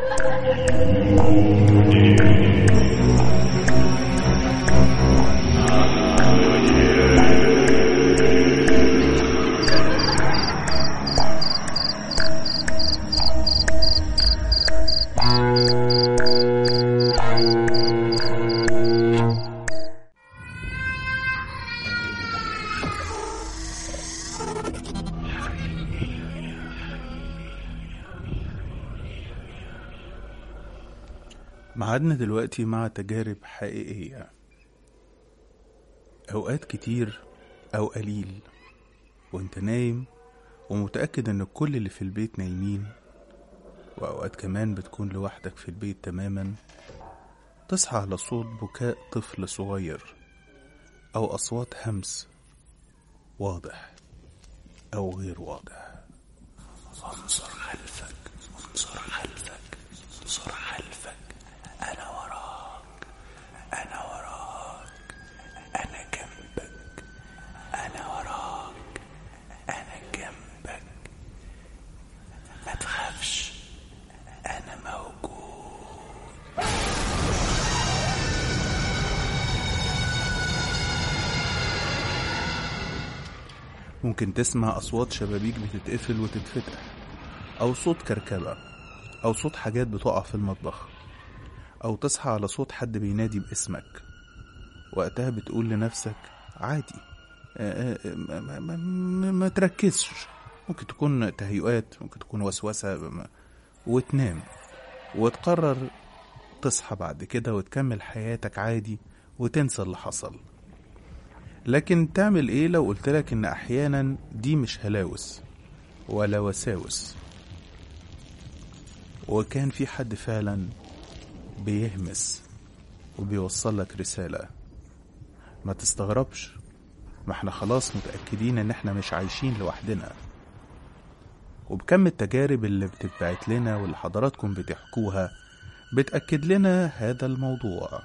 معادنا دلوقتي مع تجارب حقيقية أوقات كتير أو قليل وانت نايم ومتأكد ان كل اللي في البيت نايمين وأوقات كمان بتكون لوحدك في البيت تماما تصحى على صوت بكاء طفل صغير أو أصوات همس واضح أو غير واضح انظر خلفك انظر خلفك انظر خلفك أنا وراك أنا وراك أنا جنبك أنا وراك أنا جنبك ما تخافش أنا موجود ممكن تسمع أصوات شبابيك بتتقفل وتتفتح أو صوت كركبة أو صوت حاجات بتقع في المطبخ أو تصحى على صوت حد بينادي باسمك وقتها بتقول لنفسك عادي آه، آه، ما, ما, ما, ما, ما تركزش ممكن تكون تهيؤات ممكن تكون وسوسة ما- وتنام وتقرر تصحى بعد كده وتكمل حياتك عادي وتنسى اللي حصل لكن تعمل ايه لو قلتلك ان احيانا دي مش هلاوس ولا وساوس وكان في حد فعلا بيهمس وبيوصل لك رسالة ما تستغربش ما احنا خلاص متأكدين ان احنا مش عايشين لوحدنا وبكم التجارب اللي بتتبعت لنا واللي حضراتكم بتحكوها بتأكد لنا هذا الموضوع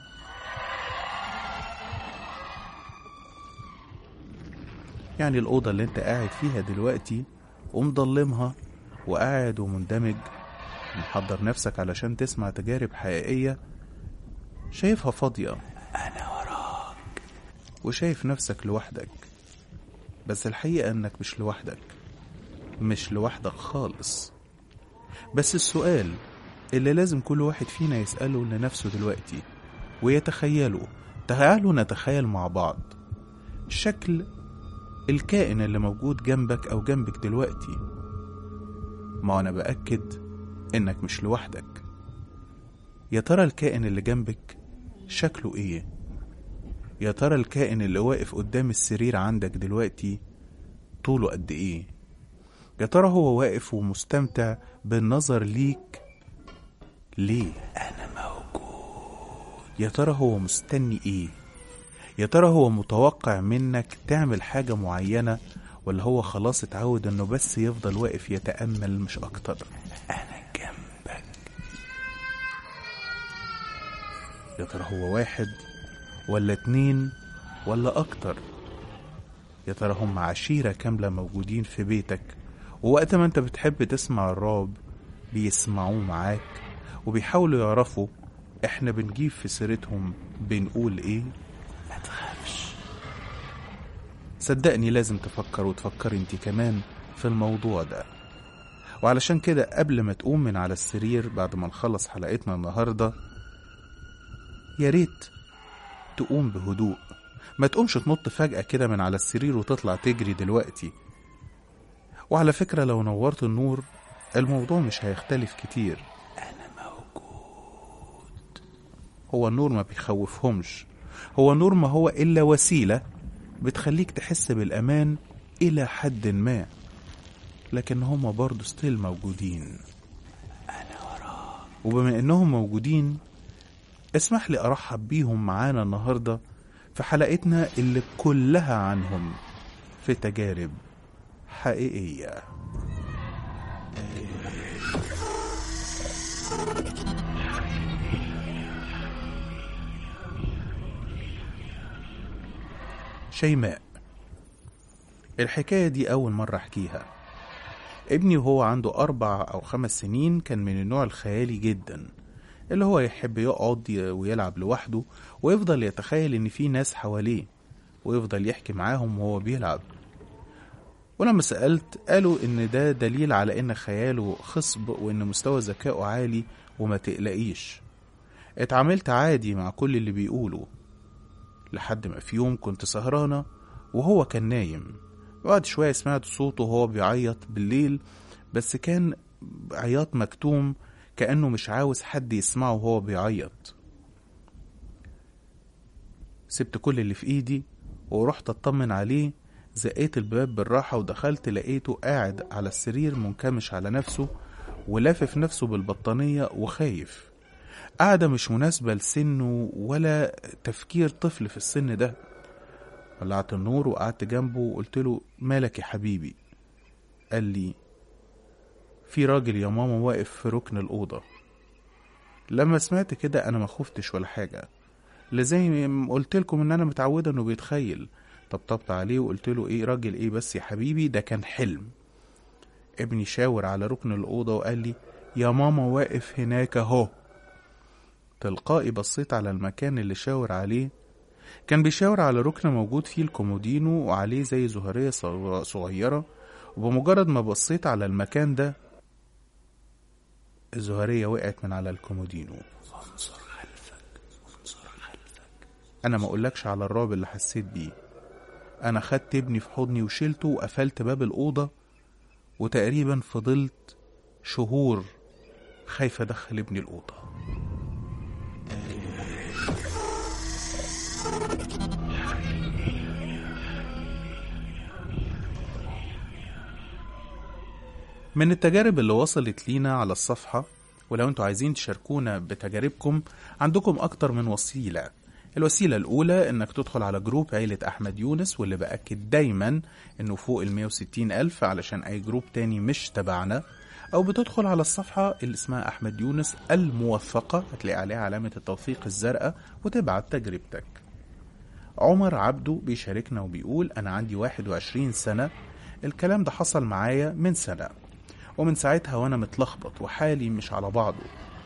يعني الأوضة اللي انت قاعد فيها دلوقتي ومضلمها وقاعد ومندمج محضر نفسك علشان تسمع تجارب حقيقية شايفها فاضية أنا وراك وشايف نفسك لوحدك بس الحقيقة إنك مش لوحدك مش لوحدك خالص بس السؤال اللي لازم كل واحد فينا يسأله لنفسه دلوقتي ويتخيله تعالوا نتخيل مع بعض شكل الكائن اللي موجود جنبك أو جنبك دلوقتي ما أنا بأكد إنك مش لوحدك يا ترى الكائن اللي جنبك شكله إيه؟ يا ترى الكائن اللي واقف قدام السرير عندك دلوقتي طوله قد إيه؟ يا ترى هو واقف ومستمتع بالنظر ليك ليه؟ أنا موجود يا ترى هو مستني إيه؟ يا ترى هو متوقع منك تعمل حاجة معينة ولا هو خلاص اتعود انه بس يفضل واقف يتأمل مش اكتر انا جنبك يا ترى هو واحد ولا اتنين ولا اكتر يا ترى هم عشيرة كاملة موجودين في بيتك ووقت ما انت بتحب تسمع الرعب بيسمعوه معاك وبيحاولوا يعرفوا احنا بنجيب في سيرتهم بنقول ايه ما تخافش صدقني لازم تفكر وتفكري انت كمان في الموضوع ده وعلشان كده قبل ما تقوم من على السرير بعد ما نخلص حلقتنا النهارده يا ريت تقوم بهدوء ما تقومش تنط فجأة كده من على السرير وتطلع تجري دلوقتي وعلى فكرة لو نورت النور الموضوع مش هيختلف كتير أنا موجود هو النور ما بيخوفهمش هو النور ما هو إلا وسيلة بتخليك تحس بالأمان إلى حد ما لكن هما برضه ستيل موجودين أنا وراك وبما إنهم موجودين اسمح لي أرحب بيهم معانا النهاردة في حلقتنا اللي كلها عنهم في تجارب حقيقية شيماء الحكاية دي أول مرة أحكيها ابني وهو عنده أربع أو خمس سنين كان من النوع الخيالي جدا اللي هو يحب يقعد ي- ويلعب لوحده ويفضل يتخيل إن في ناس حواليه ويفضل يحكي معاهم وهو بيلعب ولما سألت قالوا إن ده دليل على إن خياله خصب وإن مستوى ذكائه عالي وما تقلقيش اتعاملت عادي مع كل اللي بيقوله لحد ما في يوم كنت سهرانة وهو كان نايم بعد شوية سمعت صوته وهو بيعيط بالليل بس كان عياط مكتوم كأنه مش عاوز حد يسمعه وهو بيعيط سبت كل اللي في ايدي ورحت اطمن عليه زقيت الباب بالراحة ودخلت لقيته قاعد على السرير منكمش على نفسه ولافف نفسه بالبطانية وخايف قاعدة مش مناسبة لسنه ولا تفكير طفل في السن ده ولعت النور وقعدت جنبه وقلت له مالك يا حبيبي قال لي في راجل يا ماما واقف في ركن الأوضة لما سمعت كده أنا ما خفتش ولا حاجة لا زي ما قلت لكم إن أنا متعودة إنه بيتخيل طبطبت عليه وقلت له إيه راجل إيه بس يا حبيبي ده كان حلم ابني شاور على ركن الأوضة وقال لي يا ماما واقف هناك أهو تلقائي بصيت على المكان اللي شاور عليه كان بيشاور على ركن موجود فيه الكومودينو وعليه زي زهرية صغ- صغيرة وبمجرد ما بصيت على المكان ده الزهرية وقعت من على الكومودينو انظر خلفك انظر خلفك أنا ما أقولكش على الرعب اللي حسيت بيه أنا خدت ابني في حضني وشيلته وقفلت باب الأوضة وتقريبا فضلت شهور خايفة أدخل ابني الأوضة من التجارب اللي وصلت لينا على الصفحة ولو انتوا عايزين تشاركونا بتجاربكم عندكم أكتر من وسيلة الوسيلة الأولى إنك تدخل على جروب عيلة أحمد يونس واللي بأكد دايما إنه فوق ال 160 ألف علشان أي جروب تاني مش تبعنا أو بتدخل على الصفحة اللي اسمها أحمد يونس الموثقة هتلاقي عليها علامة التوثيق الزرقاء وتبعت تجربتك عمر عبده بيشاركنا وبيقول أنا عندي 21 سنة الكلام ده حصل معايا من سنة ومن ساعتها وأنا متلخبط وحالي مش على بعضه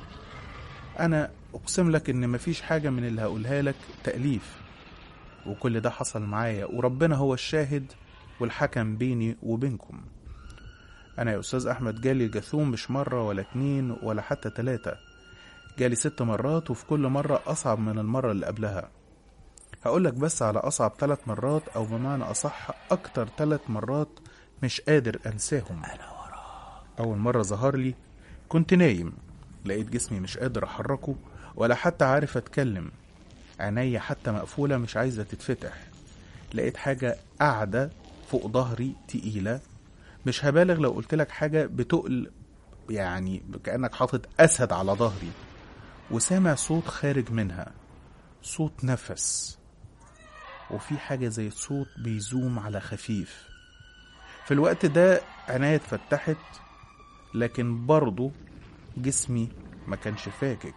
أنا أقسم لك إن مفيش حاجة من اللي هقولها لك تأليف وكل ده حصل معايا وربنا هو الشاهد والحكم بيني وبينكم أنا يا أستاذ أحمد جالي جاثوم مش مرة ولا اتنين ولا حتى تلاتة جالي ست مرات وفي كل مرة أصعب من المرة اللي قبلها هقولك بس على أصعب تلات مرات أو بمعنى أصح أكتر تلات مرات مش قادر أنساهم أول مرة ظهر لي كنت نايم لقيت جسمي مش قادر أحركه ولا حتى عارف أتكلم عينيا حتى مقفولة مش عايزة تتفتح لقيت حاجة قاعدة فوق ظهري تقيلة مش هبالغ لو قلت لك حاجة بتقل يعني كأنك حاطط أسد على ظهري وسامع صوت خارج منها صوت نفس وفي حاجة زي صوت بيزوم على خفيف في الوقت ده عينيا اتفتحت لكن برضه جسمي ما كانش فاكك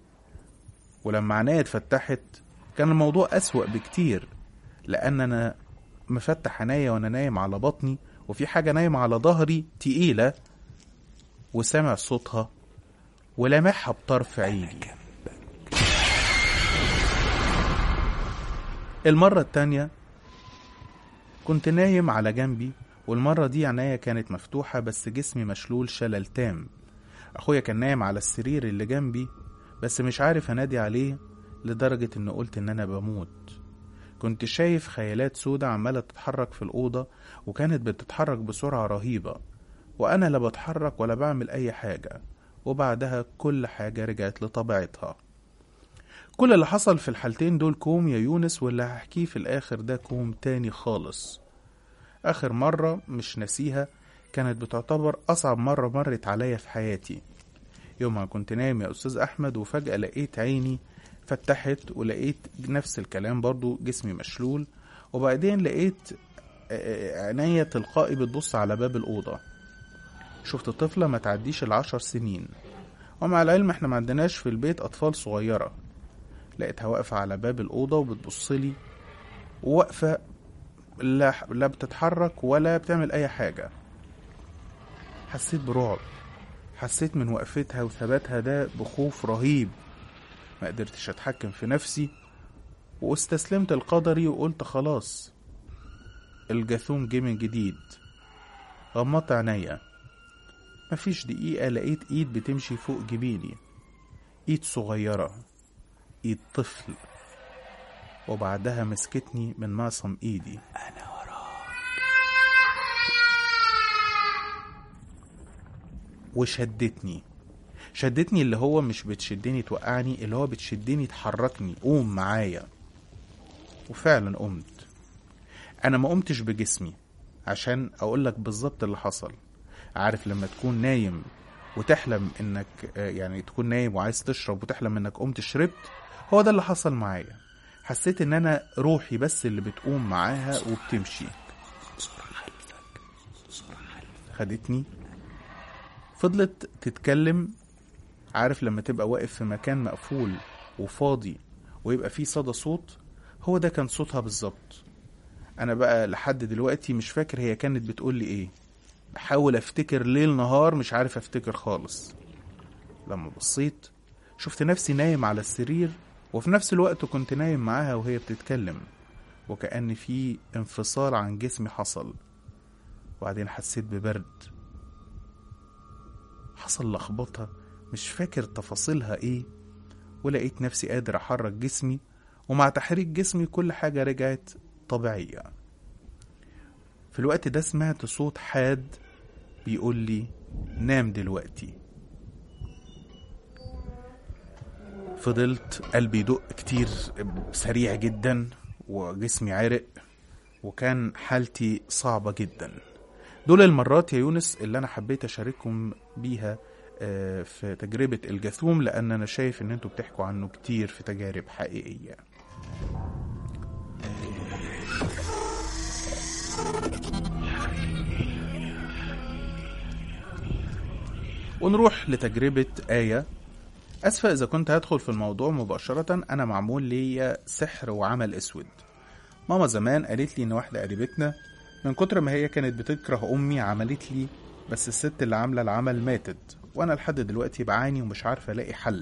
ولما عينيا اتفتحت كان الموضوع أسوأ بكتير لأن أنا مفتح عينيا وأنا نايم على بطني وفي حاجة نايمة على ظهري تقيلة وسامع صوتها ولامحها بطرف عيني المرة التانية كنت نايم على جنبي والمرة دي عينيا كانت مفتوحة بس جسمي مشلول شلل تام أخويا كان نايم على السرير اللي جنبي بس مش عارف أنادي عليه لدرجة إن قلت إن أنا بموت كنت شايف خيالات سودة عمالة تتحرك في الأوضة وكانت بتتحرك بسرعة رهيبة وأنا لا بتحرك ولا بعمل أي حاجة وبعدها كل حاجة رجعت لطبيعتها كل اللي حصل في الحالتين دول كوم يا يونس واللي هحكيه في الآخر ده كوم تاني خالص آخر مرة مش ناسيها كانت بتعتبر أصعب مرة مرت عليا في حياتي يومها كنت نايم يا أستاذ أحمد وفجأة لقيت عيني فتحت ولقيت نفس الكلام برضو جسمي مشلول وبعدين لقيت عينيا تلقائي بتبص على باب الأوضة شفت طفلة ما تعديش العشر سنين ومع العلم احنا ما عندناش في البيت أطفال صغيرة لقيتها واقفة على باب الأوضة وبتبصلي وواقفة لا, لا بتتحرك ولا بتعمل أي حاجة حسيت برعب حسيت من وقفتها وثباتها ده بخوف رهيب ما قدرتش اتحكم في نفسي واستسلمت القدري وقلت خلاص الجاثوم جه من جديد غمضت عينيا مفيش دقيقة لقيت ايد بتمشي فوق جبيني ايد صغيرة ايد طفل وبعدها مسكتني من معصم ايدي انا وراك وشدتني شدتني اللي هو مش بتشدني توقعني اللي هو بتشدني تحركني قوم معايا وفعلا قمت انا ما قمتش بجسمي عشان اقول لك بالظبط اللي حصل عارف لما تكون نايم وتحلم انك آه، يعني تكون نايم وعايز تشرب وتحلم انك قمت شربت هو ده اللي حصل معايا حسيت ان انا روحي بس اللي بتقوم معاها وبتمشي خدتني فضلت تتكلم عارف لما تبقى واقف في مكان مقفول وفاضي ويبقى فيه صدى صوت هو ده كان صوتها بالظبط انا بقى لحد دلوقتي مش فاكر هي كانت بتقول لي ايه بحاول افتكر ليل نهار مش عارف افتكر خالص لما بصيت شفت نفسي نايم على السرير وفي نفس الوقت كنت نايم معاها وهي بتتكلم وكأن في انفصال عن جسمي حصل وبعدين حسيت ببرد حصل لخبطة مش فاكر تفاصيلها ايه ولقيت نفسي قادر احرك جسمي ومع تحريك جسمي كل حاجة رجعت طبيعية في الوقت ده سمعت صوت حاد بيقول لي نام دلوقتي فضلت قلبي يدق كتير سريع جدا وجسمي عرق وكان حالتي صعبة جدا دول المرات يا يونس اللي أنا حبيت أشارككم بيها آه، في تجربة الجاثوم لأن أنا شايف إن أنتوا بتحكوا عنه كتير في تجارب حقيقية ونروح لتجربة آية أسفة إذا كنت هدخل في الموضوع مباشرة أنا معمول ليا سحر وعمل أسود ماما زمان قالت لي إن واحدة قريبتنا من كتر ما هي كانت بتكره أمي عملت لي بس الست اللي عاملة العمل ماتت وأنا لحد دلوقتي بعاني ومش عارف ألاقي حل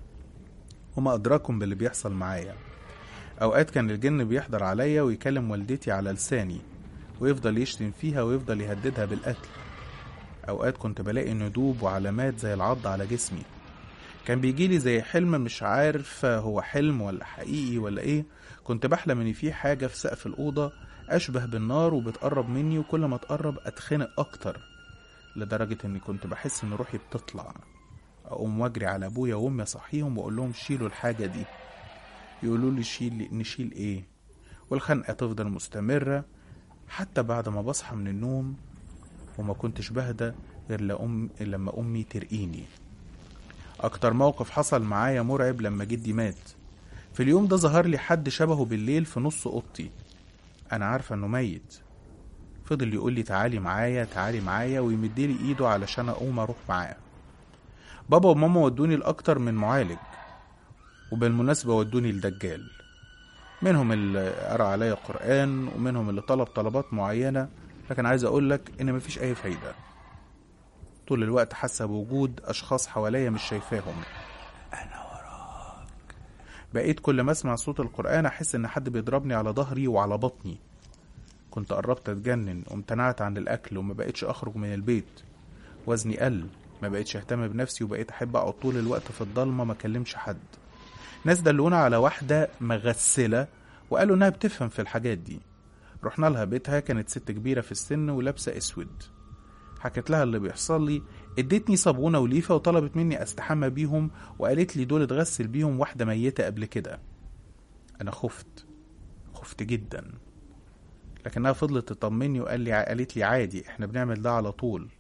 وما أدراكم باللي بيحصل معايا أوقات كان الجن بيحضر عليا ويكلم والدتي على لساني ويفضل يشتم فيها ويفضل يهددها بالقتل أوقات كنت بلاقي ندوب وعلامات زي العض على جسمي كان بيجيلي زي حلم مش عارف هو حلم ولا حقيقي ولا ايه كنت بحلم ان في حاجة في سقف الأوضة أشبه بالنار وبتقرب مني وكل ما تقرب أتخنق أكتر لدرجة إني كنت بحس إن روحي بتطلع أقوم وأجري على أبويا وأمي أصحيهم وأقول لهم شيلوا الحاجة دي يقولوا لي شيل نشيل إيه والخنقة تفضل مستمرة حتى بعد ما بصحى من النوم وما كنتش بهدى غير لأم لما أمي ترقيني أكتر موقف حصل معايا مرعب لما جدي مات في اليوم ده ظهر لي حد شبهه بالليل في نص أوضتي أنا عارفة إنه ميت فضل يقول لي تعالي معايا تعالي معايا ويمدلي إيده علشان أقوم أروح معاه بابا وماما ودوني لأكتر من معالج وبالمناسبة ودوني لدجال منهم اللي قرأ عليا قرآن ومنهم اللي طلب طلبات معينة لكن عايز أقول لك إن مفيش أي فايدة طول الوقت حاسة بوجود أشخاص حواليا مش شايفاهم أنا وراك بقيت كل ما أسمع صوت القرآن أحس إن حد بيضربني على ظهري وعلى بطني كنت قربت أتجنن وامتنعت عن الأكل وما بقيتش أخرج من البيت وزني قل ما بقيتش أهتم بنفسي وبقيت أحب أقعد طول الوقت في الضلمة ما أكلمش حد ناس دلونا على واحدة مغسلة وقالوا إنها بتفهم في الحاجات دي رحنا لها بيتها كانت ست كبيرة في السن ولابسة أسود حكيت لها اللي بيحصل لي ادتني صابونة وليفة وطلبت مني استحمى بيهم وقالت لي دول اتغسل بيهم واحدة ميتة قبل كده انا خفت خفت جدا لكنها فضلت تطمني وقال لي قالت لي عادي احنا بنعمل ده على طول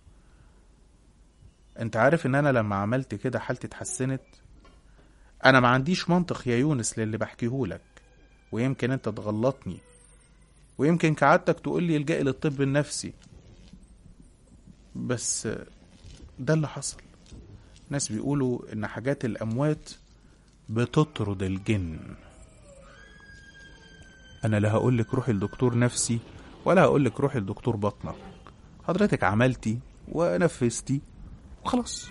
انت عارف ان انا لما عملت كده حالتي اتحسنت انا ما عنديش منطق يا يونس للي بحكيهولك ويمكن انت تغلطني ويمكن كعادتك تقول لي الجأ للطب النفسي بس ده اللي حصل ناس بيقولوا ان حاجات الاموات بتطرد الجن انا لا هقولك روحي لدكتور نفسي ولا هقولك روحي لدكتور بطنة حضرتك عملتي ونفذتي وخلاص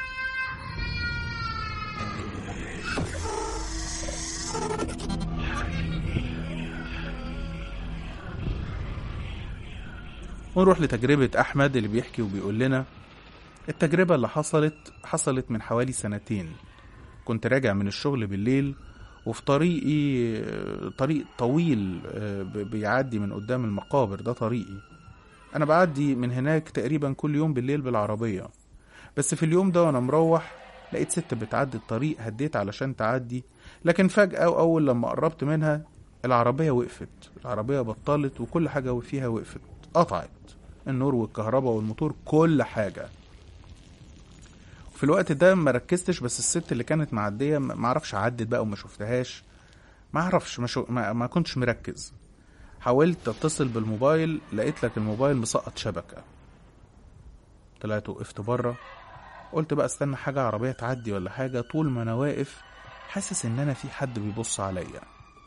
ونروح لتجربة أحمد اللي بيحكي وبيقول لنا التجربة اللي حصلت حصلت من حوالي سنتين كنت راجع من الشغل بالليل وفي طريقي آه، طريق طويل آه، ب- بيعدي من قدام المقابر ده طريقي أنا بعدي من هناك تقريبا كل يوم بالليل بالعربية بس في اليوم ده وأنا مروح لقيت ست بتعدي الطريق هديت علشان تعدي لكن فجأة وأول لما قربت منها العربية وقفت العربية بطلت وكل حاجة فيها وقفت قطعت النور والكهرباء والموتور كل حاجة في الوقت ده ما ركزتش بس الست اللي كانت معدية ما ما اعرفش عدت بقى وما شفتهاش ما اعرفش ما, شو ما, ما كنتش مركز حاولت اتصل بالموبايل لقيت لك الموبايل مسقط شبكة طلعت وقفت بره قلت بقى استنى حاجة عربية تعدي ولا حاجة طول ما انا واقف حاسس ان انا في حد بيبص عليا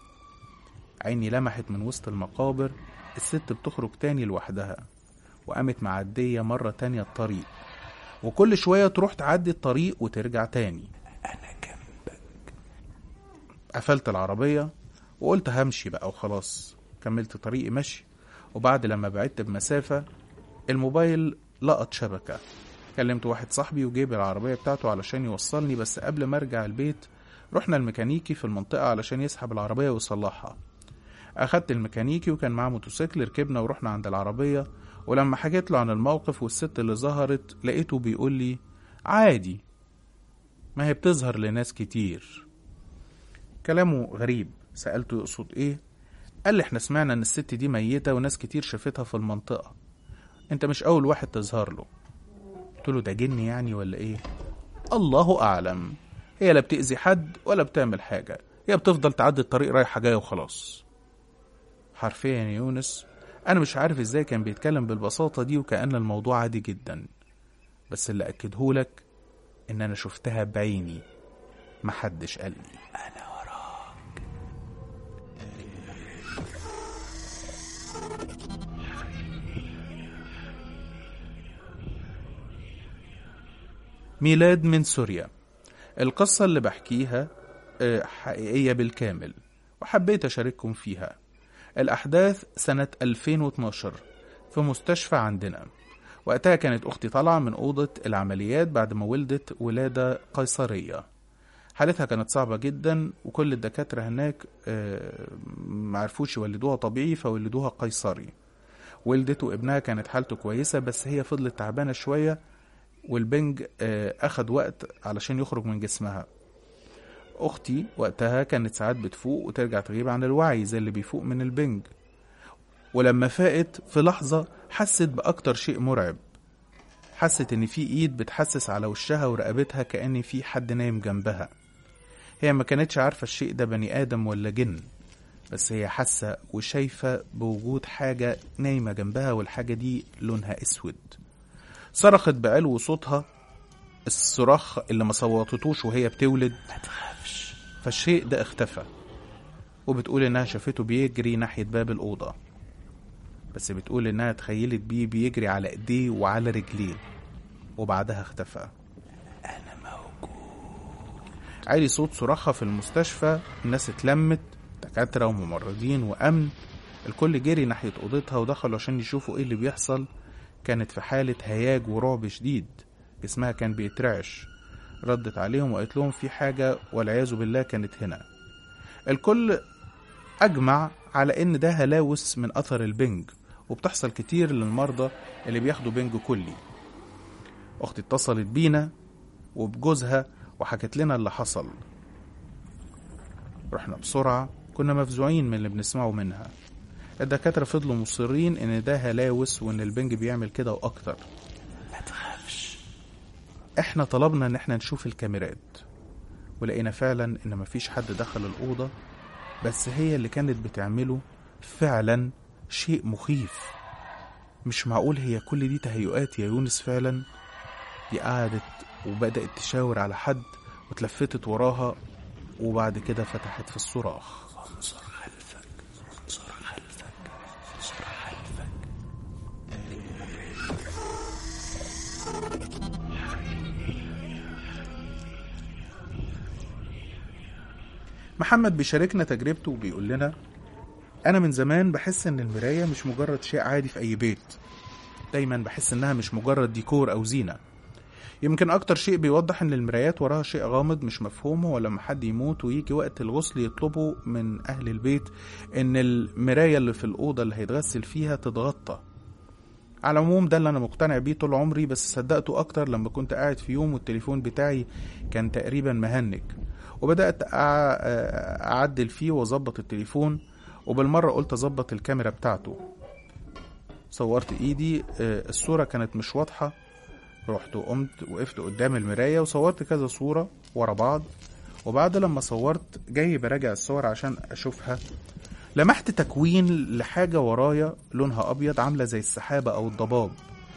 عيني لمحت من وسط المقابر الست بتخرج تاني لوحدها وقامت معدية مرة تانية الطريق وكل شوية تروح تعدي الطريق وترجع تاني أنا جنبك قفلت العربية وقلت همشي بقى وخلاص كملت طريقي مشي وبعد لما بعدت بمسافة الموبايل لقط شبكة كلمت واحد صاحبي وجيب العربية بتاعته علشان يوصلني بس قبل ما ارجع البيت رحنا الميكانيكي في المنطقة علشان يسحب العربية ويصلحها أخدت الميكانيكي وكان معاه موتوسيكل ركبنا ورحنا عند العربية ولما حكيت له عن الموقف والست اللي ظهرت لقيته بيقول لي عادي ما هي بتظهر لناس كتير كلامه غريب سألته يقصد ايه قال لي احنا سمعنا ان الست دي ميتة وناس كتير شافتها في المنطقة انت مش اول واحد تظهر له قلت له ده جن يعني ولا ايه الله اعلم هي لا بتأذي حد ولا بتعمل حاجة هي بتفضل تعدي الطريق رايحة جاية وخلاص حرفيا يا يونس انا مش عارف ازاي كان بيتكلم بالبساطة دي وكأن الموضوع عادي جدا بس اللي اكدهولك ان انا شفتها بعيني محدش قال لي انا وراك ميلاد من سوريا القصة اللي بحكيها آه، حقيقية بالكامل وحبيت أشارككم فيها الأحداث سنة 2012 في مستشفى عندنا وقتها كانت أختي طالعة من أوضة العمليات بعد ما ولدت ولادة قيصرية حالتها كانت صعبة جدا وكل الدكاترة هناك آه، معرفوش يولدوها طبيعي فولدوها قيصري ولدت وابنها كانت حالته كويسة بس هي فضلت تعبانة شوية والبنج آه، أخد وقت علشان يخرج من جسمها أختي وقتها كانت ساعات بتفوق وترجع تغيب عن الوعي زي اللي بيفوق من البنج ولما فاقت في لحظة حست بأكتر شيء مرعب حست إن في إيد بتحسس على وشها ورقبتها كأن في حد نايم جنبها هي ما كانتش عارفة الشيء ده بني آدم ولا جن بس هي حاسة وشايفة بوجود حاجة نايمة جنبها والحاجة دي لونها أسود صرخت بعلو صوتها الصراخ اللي ما صوتتوش وهي بتولد ما تخافش فالشيء ده اختفى وبتقول انها شافته بيجري ناحية باب الأوضة بس بتقول انها تخيلت بيه بيجري على ايديه وعلى رجليه وبعدها اختفى انا موجود عالي صوت صراخها في المستشفى الناس اتلمت دكاترة وممرضين وأمن الكل جري ناحية أوضتها ودخلوا عشان يشوفوا ايه اللي بيحصل كانت في حالة هياج ورعب شديد جسمها كان بيترعش ردت عليهم وقالت لهم في حاجة والعياذ بالله كانت هنا الكل أجمع على إن ده هلاوس من أثر البنج وبتحصل كتير للمرضى اللي بياخدوا بنج كلي أختي اتصلت بينا وبجوزها وحكت لنا اللي حصل رحنا بسرعة كنا مفزوعين من اللي بنسمعه منها الدكاترة فضلوا مصرين إن ده هلاوس وإن البنج بيعمل كده وأكتر ما تخافش إحنا طلبنا إن إحنا نشوف الكاميرات ولقينا فعلا إن مفيش حد دخل الأوضة بس هي اللي كانت بتعمله فعلا شيء مخيف مش معقول هي كل دي تهيؤات يا يونس فعلا دي قعدت وبدأت تشاور على حد وتلفتت وراها وبعد كده فتحت في الصراخ انظر خلفك انظر خلفك انظر خلفك محمد بيشاركنا تجربته وبيقول لنا أنا من زمان بحس إن المراية مش مجرد شيء عادي في أي بيت دايما بحس إنها مش مجرد ديكور أو زينة يمكن أكتر شيء بيوضح إن المرايات وراها شيء غامض مش مفهوم هو لما حد يموت ويجي وقت الغسل يطلبوا من أهل البيت إن المراية اللي في الأوضة اللي هيتغسل فيها تتغطى على العموم ده اللي أنا مقتنع بيه طول عمري بس صدقته أكتر لما كنت قاعد في يوم والتليفون بتاعي كان تقريبا مهنج وبدأت أع- أعدل فيه وأظبط التليفون وبالمرة قلت أظبط الكاميرا بتاعته صورت إيدي آه، الصورة كانت مش واضحة رحت وقمت وقفت قدام المراية وصورت كذا صورة ورا بعض وبعد لما صورت جاي براجع الصور عشان أشوفها لمحت تكوين لحاجة ورايا لونها أبيض عاملة زي السحابة أو الضباب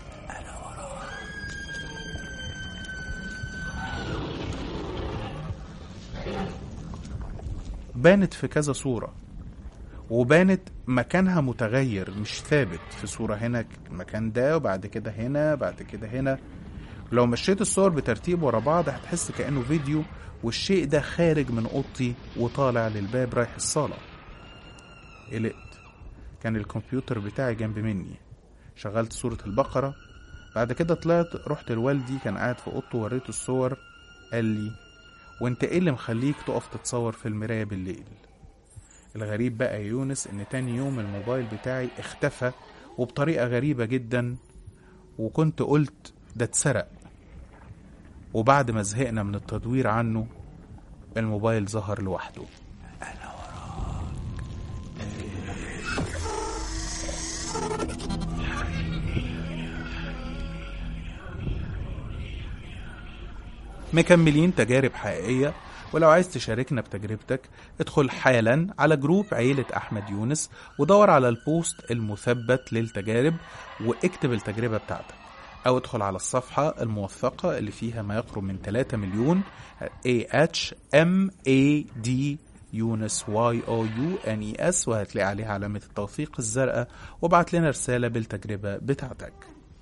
بانت في كذا صورة وبانت مكانها متغير مش ثابت في صورة هنا المكان ده وبعد كده هنا بعد كده هنا لو مشيت الصور بترتيب ورا بعض هتحس كأنه فيديو والشيء ده خارج من أوضتي وطالع للباب رايح الصالة قلقت كان الكمبيوتر بتاعي جنب مني شغلت صورة البقرة بعد كده طلعت رحت لوالدي كان قاعد في اوضته وريته الصور قال لي وانت ايه اللي مخليك تقف تتصور في المراية بالليل الغريب بقى يا يونس ان تاني يوم الموبايل بتاعي اختفى وبطريقة غريبة جدا وكنت قلت ده اتسرق وبعد ما زهقنا من التدوير عنه الموبايل ظهر لوحده مكملين تجارب حقيقية ولو عايز تشاركنا بتجربتك ادخل حالا على جروب عيلة أحمد يونس ودور على البوست المثبت للتجارب واكتب التجربة بتاعتك أو ادخل على الصفحة الموثقة اللي فيها ما يقرب من 3 مليون AH M A D يونس واي او يو ان اي اس وهتلاقي عليها علامة التوثيق الزرقاء وابعت لنا رسالة بالتجربة بتاعتك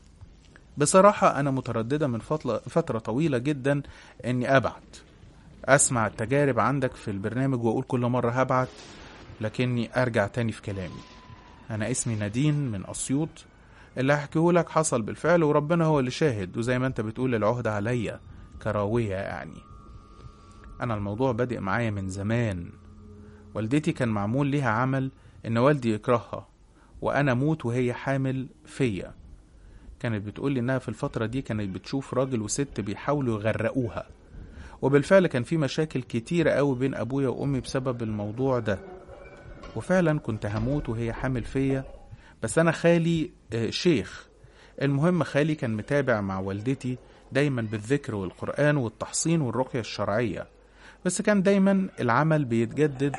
بصراحة أنا مترددة من فترة, فترة طويلة جدا إني أبعت أسمع التجارب عندك في البرنامج وأقول كل مرة هبعت لكني أرجع تاني في كلامي أنا اسمي نادين من أسيوط اللي هحكيه لك حصل بالفعل وربنا هو اللي شاهد وزي ما أنت بتقول العهد عليا كراوية يعني أنا الموضوع بادئ معايا من زمان والدتي كان معمول ليها عمل إن والدي يكرهها وأنا أموت وهي حامل فيا كانت بتقول لي إنها في الفترة دي كانت بتشوف راجل وست بيحاولوا يغرقوها وبالفعل كان في مشاكل كتيرة قوي بين أبويا وأمي بسبب الموضوع ده وفعلا كنت هموت وهي حامل فيا بس أنا خالي آه، شيخ المهم خالي كان متابع مع والدتي دايما بالذكر والقرآن والتحصين والرقية الشرعية بس كان دايما العمل بيتجدد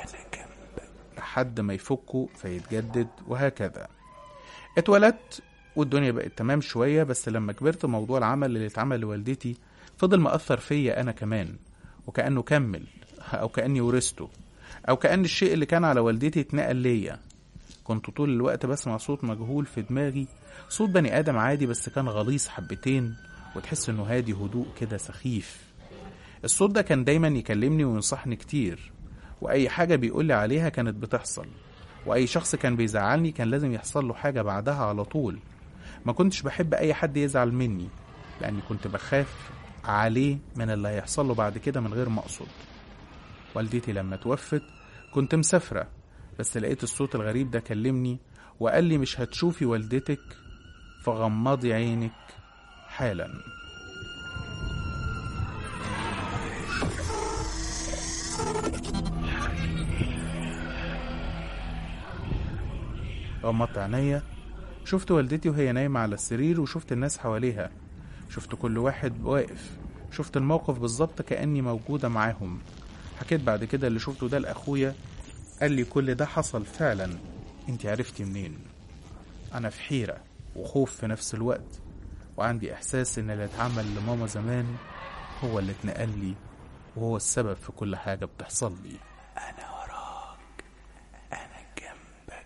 لحد ما يفكه فيتجدد وهكذا اتولدت والدنيا بقت تمام شوية بس لما كبرت موضوع العمل اللي اتعمل لوالدتي فضل مأثر فيا أنا كمان وكأنه كمل أو كأني ورثته أو كأن الشيء اللي كان على والدتي اتنقل ليا كنت طول الوقت بسمع صوت مجهول في دماغي صوت بني آدم عادي بس كان غليظ حبتين وتحس إنه هادي هدوء كده سخيف الصوت ده كان دايما يكلمني وينصحني كتير وأي حاجة بيقولي عليها كانت بتحصل وأي شخص كان بيزعلني كان لازم يحصل له حاجة بعدها على طول ما كنتش بحب أي حد يزعل مني لأني كنت بخاف عليه من اللي هيحصل له بعد كده من غير ما أقصد والدتي لما توفت كنت مسافرة بس لقيت الصوت الغريب ده كلمني وقال لي مش هتشوفي والدتك فغمضي عينك حالا غمضت عينيا شفت والدتي وهي نايمة على السرير وشفت الناس حواليها شفت كل واحد واقف شفت الموقف بالظبط كأني موجودة معاهم حكيت بعد كده اللي شفته ده لأخويا قال لي كل ده حصل فعلا انت عرفتي منين انا في حيرة وخوف في نفس الوقت وعندي احساس ان اللي اتعمل لماما زمان هو اللي اتنقل لي وهو السبب في كل حاجة بتحصل لي انا وراك انا جنبك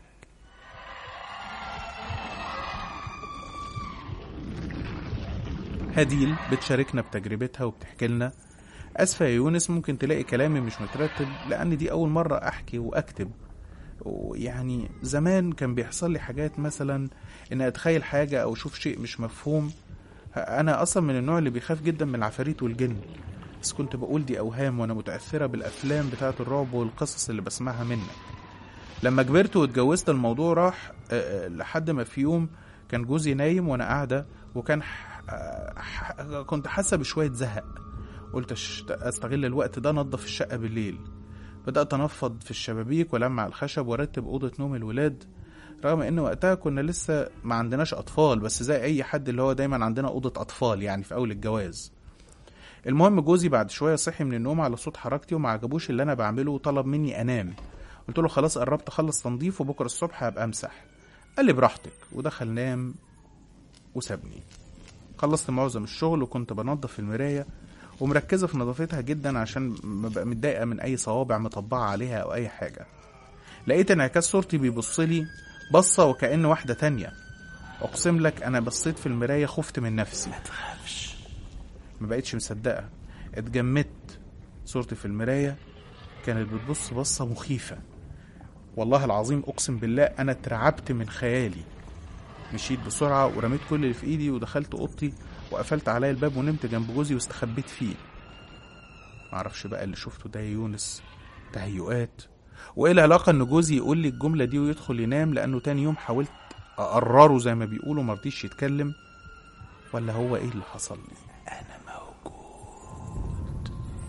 هديل بتشاركنا بتجربتها وبتحكي لنا اسفه يا يونس ممكن تلاقي كلامي مش مترتب لان دي اول مره احكي واكتب ويعني زمان كان بيحصل لي حاجات مثلا ان اتخيل حاجه او اشوف شيء مش مفهوم انا اصلا من النوع اللي بيخاف جدا من العفاريت والجن بس كنت بقول دي اوهام وانا متاثره بالافلام بتاعه الرعب والقصص اللي بسمعها منك لما كبرت واتجوزت الموضوع راح آه، آه، لحد ما في يوم كان جوزي نايم وانا قاعده وكان ح... آه، ح... كنت حاسه بشويه زهق قلت أش- استغل الوقت ده انضف الشقه بالليل بدات انفض في الشبابيك والمع الخشب وارتب اوضه نوم الولاد رغم ان وقتها كنا لسه ما عندناش اطفال بس زي اي حد اللي هو دايما عندنا اوضه اطفال يعني في اول الجواز المهم جوزي بعد شويه صحي من النوم على صوت حركتي وما عجبوش اللي انا بعمله وطلب مني انام قلت له خلاص قربت اخلص تنظيف وبكره الصبح هبقى امسح قال لي براحتك ودخل نام وسابني خلصت معظم الشغل وكنت بنظف المرايه ومركزه في نظافتها جدا عشان ببقى متضايقه من اي صوابع مطبعه عليها او اي حاجه لقيت انعكاس صورتي بيبص لي بصه وكأن واحده تانية اقسم لك انا بصيت في المرايه خفت من نفسي ما تخافش ما بقتش مصدقه اتجمدت صورتي في المرايه كانت بتبص بصه مخيفه والله العظيم اقسم بالله انا اترعبت من خيالي مشيت بسرعه ورميت كل اللي في ايدي ودخلت اوضتي وقفلت عليا الباب ونمت جنب جوزي واستخبيت فيه معرفش بقى اللي شفته ده يا يونس تهيؤات وايه العلاقه ان جوزي يقول لي الجمله دي ويدخل ينام لانه تاني يوم حاولت اقرره زي ما بيقولوا مرضيش يتكلم ولا هو ايه اللي حصل لي انا موجود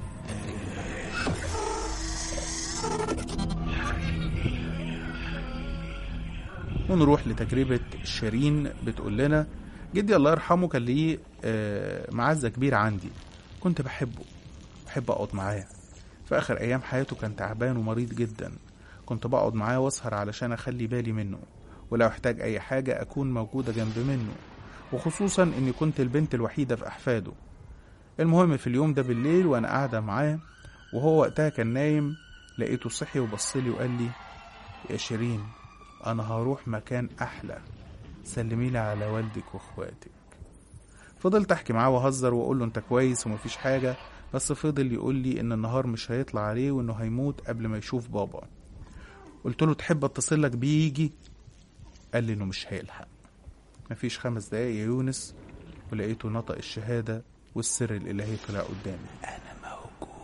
ونروح لتجربة شيرين بتقول لنا جدي الله يرحمه كان ليه آه، معزة كبيرة عندي كنت بحبه بحب أقعد معاه في آخر أيام حياته كان تعبان ومريض جدا كنت بقعد معاه وأسهر علشان أخلي بالي منه ولو احتاج أي حاجة أكون موجودة جنب منه وخصوصا إني كنت البنت الوحيدة في أحفاده المهم في اليوم ده بالليل وأنا قاعدة معاه وهو وقتها كان نايم لقيته صحي وبصلي وقال لي يا شيرين أنا هروح مكان أحلى سلميلي على والدك واخواتك فضلت أحكي معاه وأهزر وأقول له أنت كويس ومفيش حاجة بس فضل يقول لي إن النهار مش هيطلع عليه وإنه هيموت قبل ما يشوف بابا قلت له تحب أتصل لك بيه يجي قال لي إنه مش هيلحق مفيش خمس دقايق يا يونس ولقيته نطق الشهادة والسر الإلهي طلع قدامي أنا موجود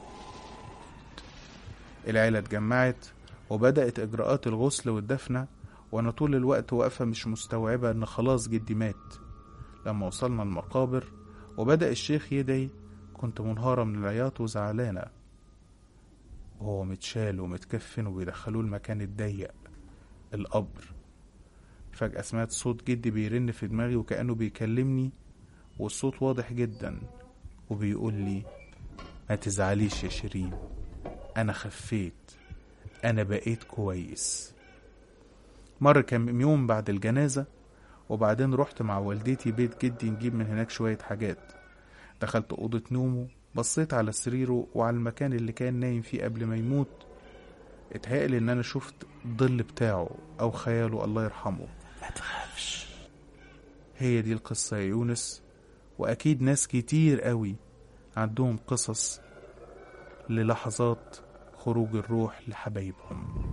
العيلة اتجمعت وبدأت إجراءات الغسل والدفنة وأنا طول الوقت واقفة مش مستوعبة إن خلاص جدي مات لما وصلنا المقابر وبدأ الشيخ يدعي كنت منهارة من العياط وزعلانة وهو متشال ومتكفن وبيدخلوه المكان الضيق القبر فجأة سمعت صوت جدي بيرن في دماغي وكأنه بيكلمني والصوت واضح جدا وبيقول لي ما تزعليش يا شيرين أنا خفيت أنا بقيت كويس مر كام يوم بعد الجنازة وبعدين رحت مع والدتي بيت جدي نجيب من هناك شوية حاجات دخلت أوضة نومه بصيت على سريره وعلى المكان اللي كان نايم فيه قبل ما يموت اتهيألي إن أنا شفت الظل بتاعه أو خياله الله يرحمه ما تخافش هي دي القصة يا يونس وأكيد ناس كتير قوي عندهم قصص للحظات خروج الروح لحبايبهم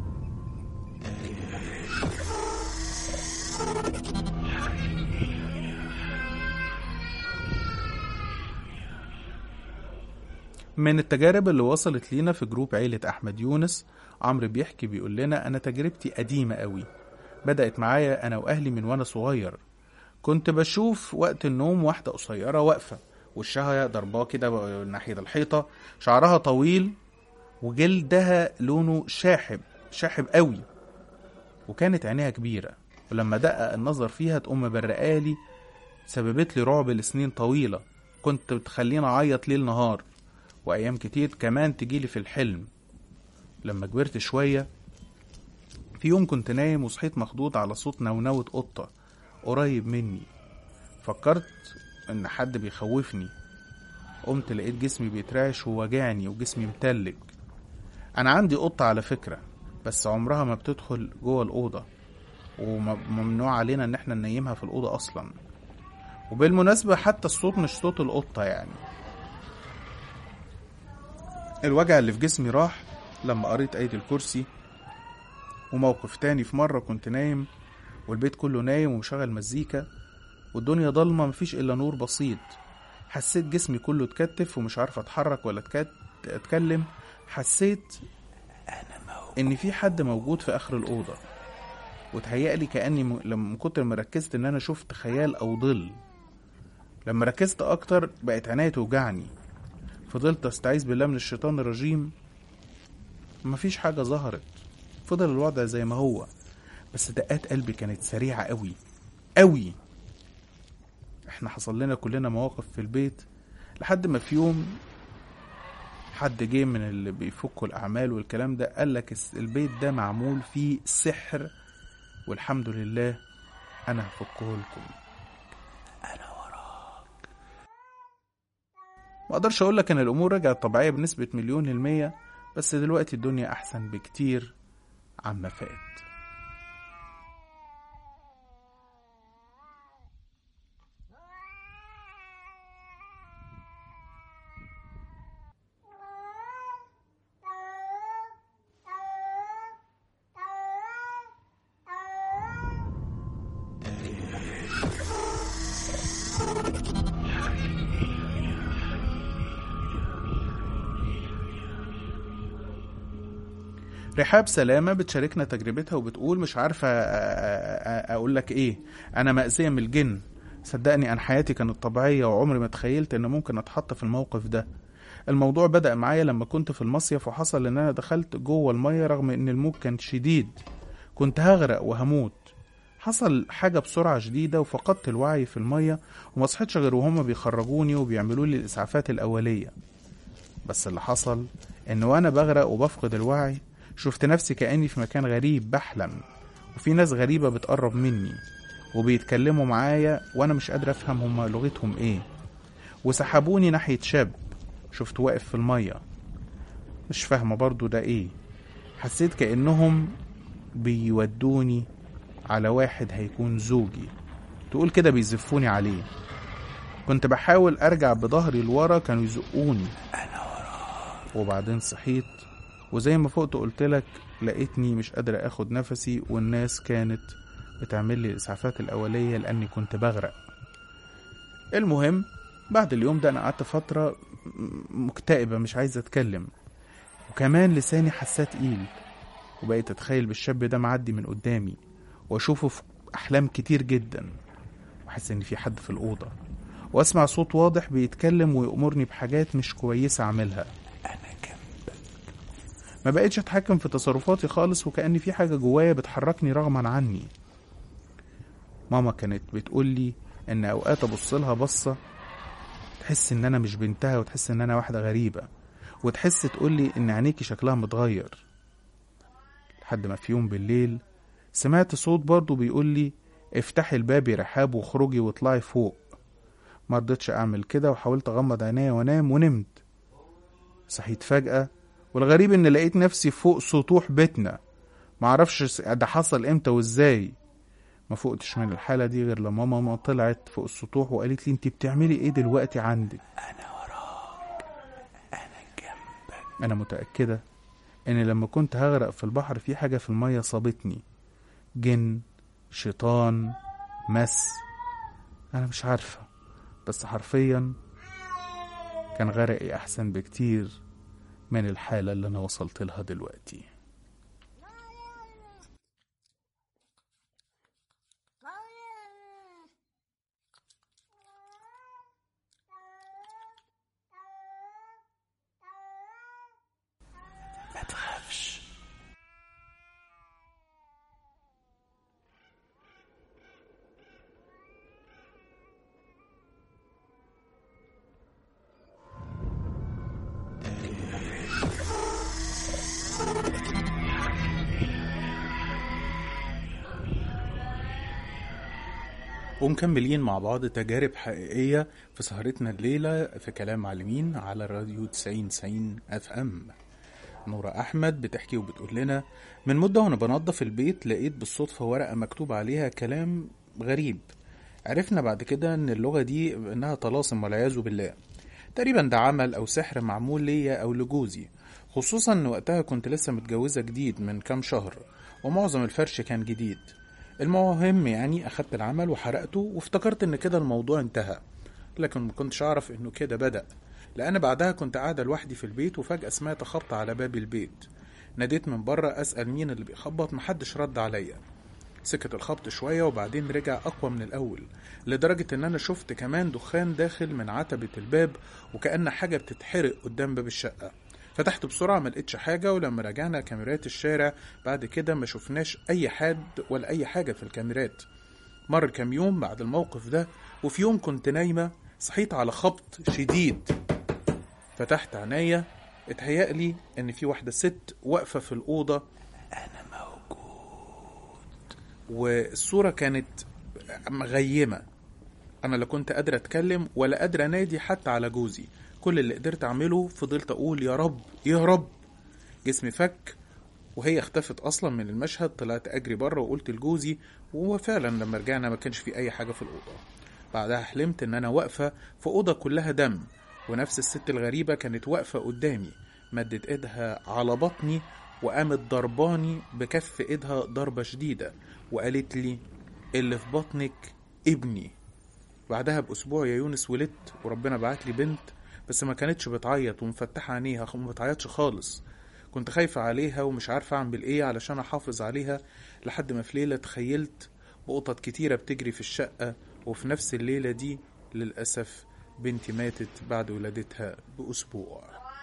من التجارب اللي وصلت لينا في جروب عيلة أحمد يونس عمرو بيحكي بيقول لنا أنا تجربتي قديمة قوي بدأت معايا أنا وأهلي من وأنا صغير كنت بشوف وقت النوم واحدة قصيرة واقفة وشها ضرباه كده ناحية الحيطة شعرها طويل وجلدها لونه شاحب شاحب قوي وكانت عينيها كبيرة ولما دقق النظر فيها تقوم مبرقالي سببت لي رعب لسنين طويلة كنت بتخليني أعيط ليل نهار وأيام كتير كمان تجيلي في الحلم لما كبرت شوية في يوم كنت نايم وصحيت مخضوض على صوت نونوة قطة قريب مني فكرت إن حد بيخوفني قمت لقيت جسمي بيترعش ووجعني وجسمي متلج أنا عندي قطة على فكرة بس عمرها ما بتدخل جوه الأوضة وممنوع علينا إن احنا ننيمها في الأوضة أصلا وبالمناسبة حتى الصوت مش صوت القطة يعني الوجع اللي في جسمي راح لما قريت آية الكرسي وموقف تاني في مرة كنت نايم والبيت كله نايم ومشغل مزيكا والدنيا ضلمة مفيش إلا نور بسيط حسيت جسمي كله اتكتف ومش عارف اتحرك ولا أتكت... اتكلم حسيت ان في حد موجود في اخر الاوضه وتهيألي كاني م... لما من كتر ما ركزت ان انا شفت خيال او ظل لما ركزت اكتر بقت عينيا توجعني فضلت استعيذ بالله من الشيطان الرجيم مفيش حاجه ظهرت فضل الوضع زي ما هو بس دقات قلبي كانت سريعه قوي قوي احنا حصل لنا كلنا مواقف في البيت لحد ما في يوم حد جه من اللي بيفكوا الاعمال والكلام ده قال لك الس- البيت ده معمول فيه سحر والحمد لله انا هفكه لكم انا وراك ما اقدرش اقول لك ان الامور رجعت طبيعيه بنسبه مليون المية بس دلوقتي الدنيا احسن بكتير عما فات رحاب سلامة بتشاركنا تجربتها وبتقول مش عارفة أ- أ- أ- أقول لك إيه أنا مأذية من الجن صدقني أنا حياتي كانت طبيعية وعمري ما تخيلت إن ممكن أتحط في الموقف ده الموضوع بدأ معايا لما كنت في المصيف وحصل إن أنا دخلت جوه المية رغم إن الموج كان شديد كنت هغرق وهموت حصل حاجة بسرعة شديدة وفقدت الوعي في المية وما صحيتش غير وهما بيخرجوني وبيعملوا لي الإسعافات الأولية بس اللي حصل إن وأنا بغرق وبفقد الوعي شفت نفسي كأني في مكان غريب بحلم وفي ناس غريبة بتقرب مني وبيتكلموا معايا وأنا مش قادر أفهم هما لغتهم إيه وسحبوني ناحية شاب شفت واقف في المية مش فاهمة برضو ده إيه حسيت كأنهم بيودوني على واحد هيكون زوجي تقول كده بيزفوني عليه كنت بحاول أرجع بظهري لورا كانوا يزقوني أنا وراك وبعدين صحيت وزي ما فقت قلت لك لقيتني مش قادر اخد نفسي والناس كانت بتعمل لي الاسعافات الاوليه لاني كنت بغرق المهم بعد اليوم ده انا قعدت فتره م- مكتئبه مش عايز اتكلم وكمان لساني حساه تقيل وبقيت اتخيل بالشاب ده معدي من قدامي واشوفه في احلام كتير جدا واحس ان في حد في الاوضه واسمع صوت واضح بيتكلم ويأمرني بحاجات مش كويسه اعملها ما بقتش اتحكم في تصرفاتي خالص وكأن في حاجة جوايا بتحركني رغما عني ماما كانت بتقول لي ان اوقات ابص لها بصة تحس ان انا مش بنتها وتحس ان انا واحدة غريبة وتحس تقول لي ان عينيكي شكلها متغير لحد ما في يوم بالليل سمعت صوت برضه بيقول لي افتحي الباب يا رحاب واخرجي واطلعي فوق ما رضيتش اعمل كده وحاولت اغمض عينيا وانام ونمت صحيت فجأة والغريب ان لقيت نفسي فوق سطوح بيتنا معرفش ده حصل امتى وازاي ما فوقتش من الحالة دي غير لما ماما طلعت فوق السطوح وقالت لي انت بتعملي ايه دلوقتي عندك انا وراك انا جنبك انا متأكدة ان لما كنت هغرق في البحر في حاجة في المية صابتني جن شيطان مس انا مش عارفة بس حرفيا كان غرقي احسن بكتير من الحالة اللي أنا وصلت لها دلوقتي ما تخافش ومكملين مع بعض تجارب حقيقية في سهرتنا الليلة في كلام معلمين على راديو 90 90 اف ام نورة أحمد بتحكي وبتقول لنا من مدة وأنا بنظف البيت لقيت بالصدفة ورقة مكتوب عليها كلام غريب عرفنا بعد كده إن اللغة دي إنها طلاسم والعياذ بالله تقريبا ده عمل أو سحر معمول ليا أو لجوزي خصوصا ان وقتها كنت لسه متجوزة جديد من كام شهر ومعظم الفرش كان جديد المهم يعني اخدت العمل وحرقته وافتكرت ان كده الموضوع انتهى لكن ما كنتش اعرف انه كده بدأ لان بعدها كنت قاعدة لوحدي في البيت وفجأة سمعت خبط على باب البيت ناديت من بره اسأل مين اللي بيخبط محدش رد عليا سكت الخبط شوية وبعدين رجع أقوى من الأول لدرجة إن أنا شفت كمان دخان داخل من عتبة الباب وكأن حاجة بتتحرق قدام باب الشقة فتحت بسرعة ما لقيتش حاجة ولما رجعنا كاميرات الشارع بعد كده ما شفناش أي حد ولا أي حاجة في الكاميرات مر كام يوم بعد الموقف ده وفي يوم كنت نايمة صحيت على خبط شديد فتحت عينيا اتهيألي إن في واحدة ست واقفة في الأوضة والصورة كانت مغيمة أنا لا كنت قادر أتكلم ولا قادر أنادي حتى على جوزي كل اللي قدرت أعمله فضلت أقول يا رب يا رب جسمي فك وهي اختفت أصلا من المشهد طلعت أجري بره وقلت لجوزي وهو فعلا لما رجعنا ما كانش في أي حاجة في الأوضة بعدها حلمت إن أنا واقفة في أوضة كلها دم ونفس الست الغريبة كانت واقفة قدامي مدت إيدها على بطني وقامت ضرباني بكف إيدها ضربة شديدة وقالت لي اللي في بطنك ابني بعدها بأسبوع يا يونس ولدت وربنا بعت لي بنت بس ما كانتش بتعيط ومفتحة عينيها وما بتعيطش خالص كنت خايفة عليها ومش عارفة أعمل إيه علشان أحافظ عليها لحد ما في ليلة تخيلت بقطط كتيرة بتجري في الشقة وفي نفس الليلة دي للأسف بنتي ماتت بعد ولادتها بأسبوع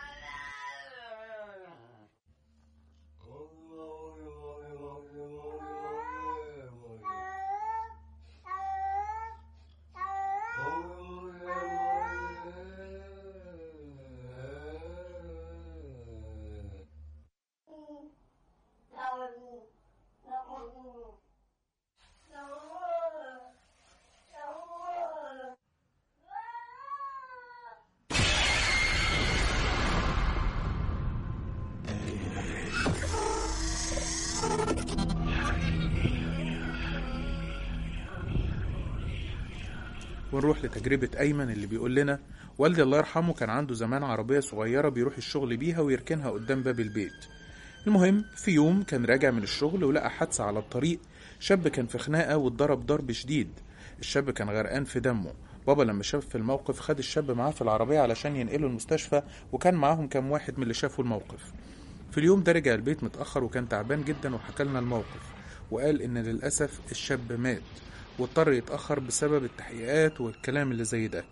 ونروح لتجربة أيمن اللي بيقول لنا والدي الله يرحمه كان عنده زمان عربية صغيرة بيروح الشغل بيها ويركنها قدام باب البيت المهم في يوم كان راجع من الشغل ولقى حادثة على الطريق شاب كان في خناقة واتضرب ضرب شديد الشاب كان غرقان في دمه بابا لما شاف في الموقف خد الشاب معاه في العربية علشان ينقله المستشفى وكان معاهم كام واحد من اللي شافوا الموقف في اليوم ده رجع البيت متأخر وكان تعبان جدا وحكى لنا الموقف وقال إن للأسف الشاب مات واضطر يتأخر بسبب التحقيقات والكلام اللي زي ده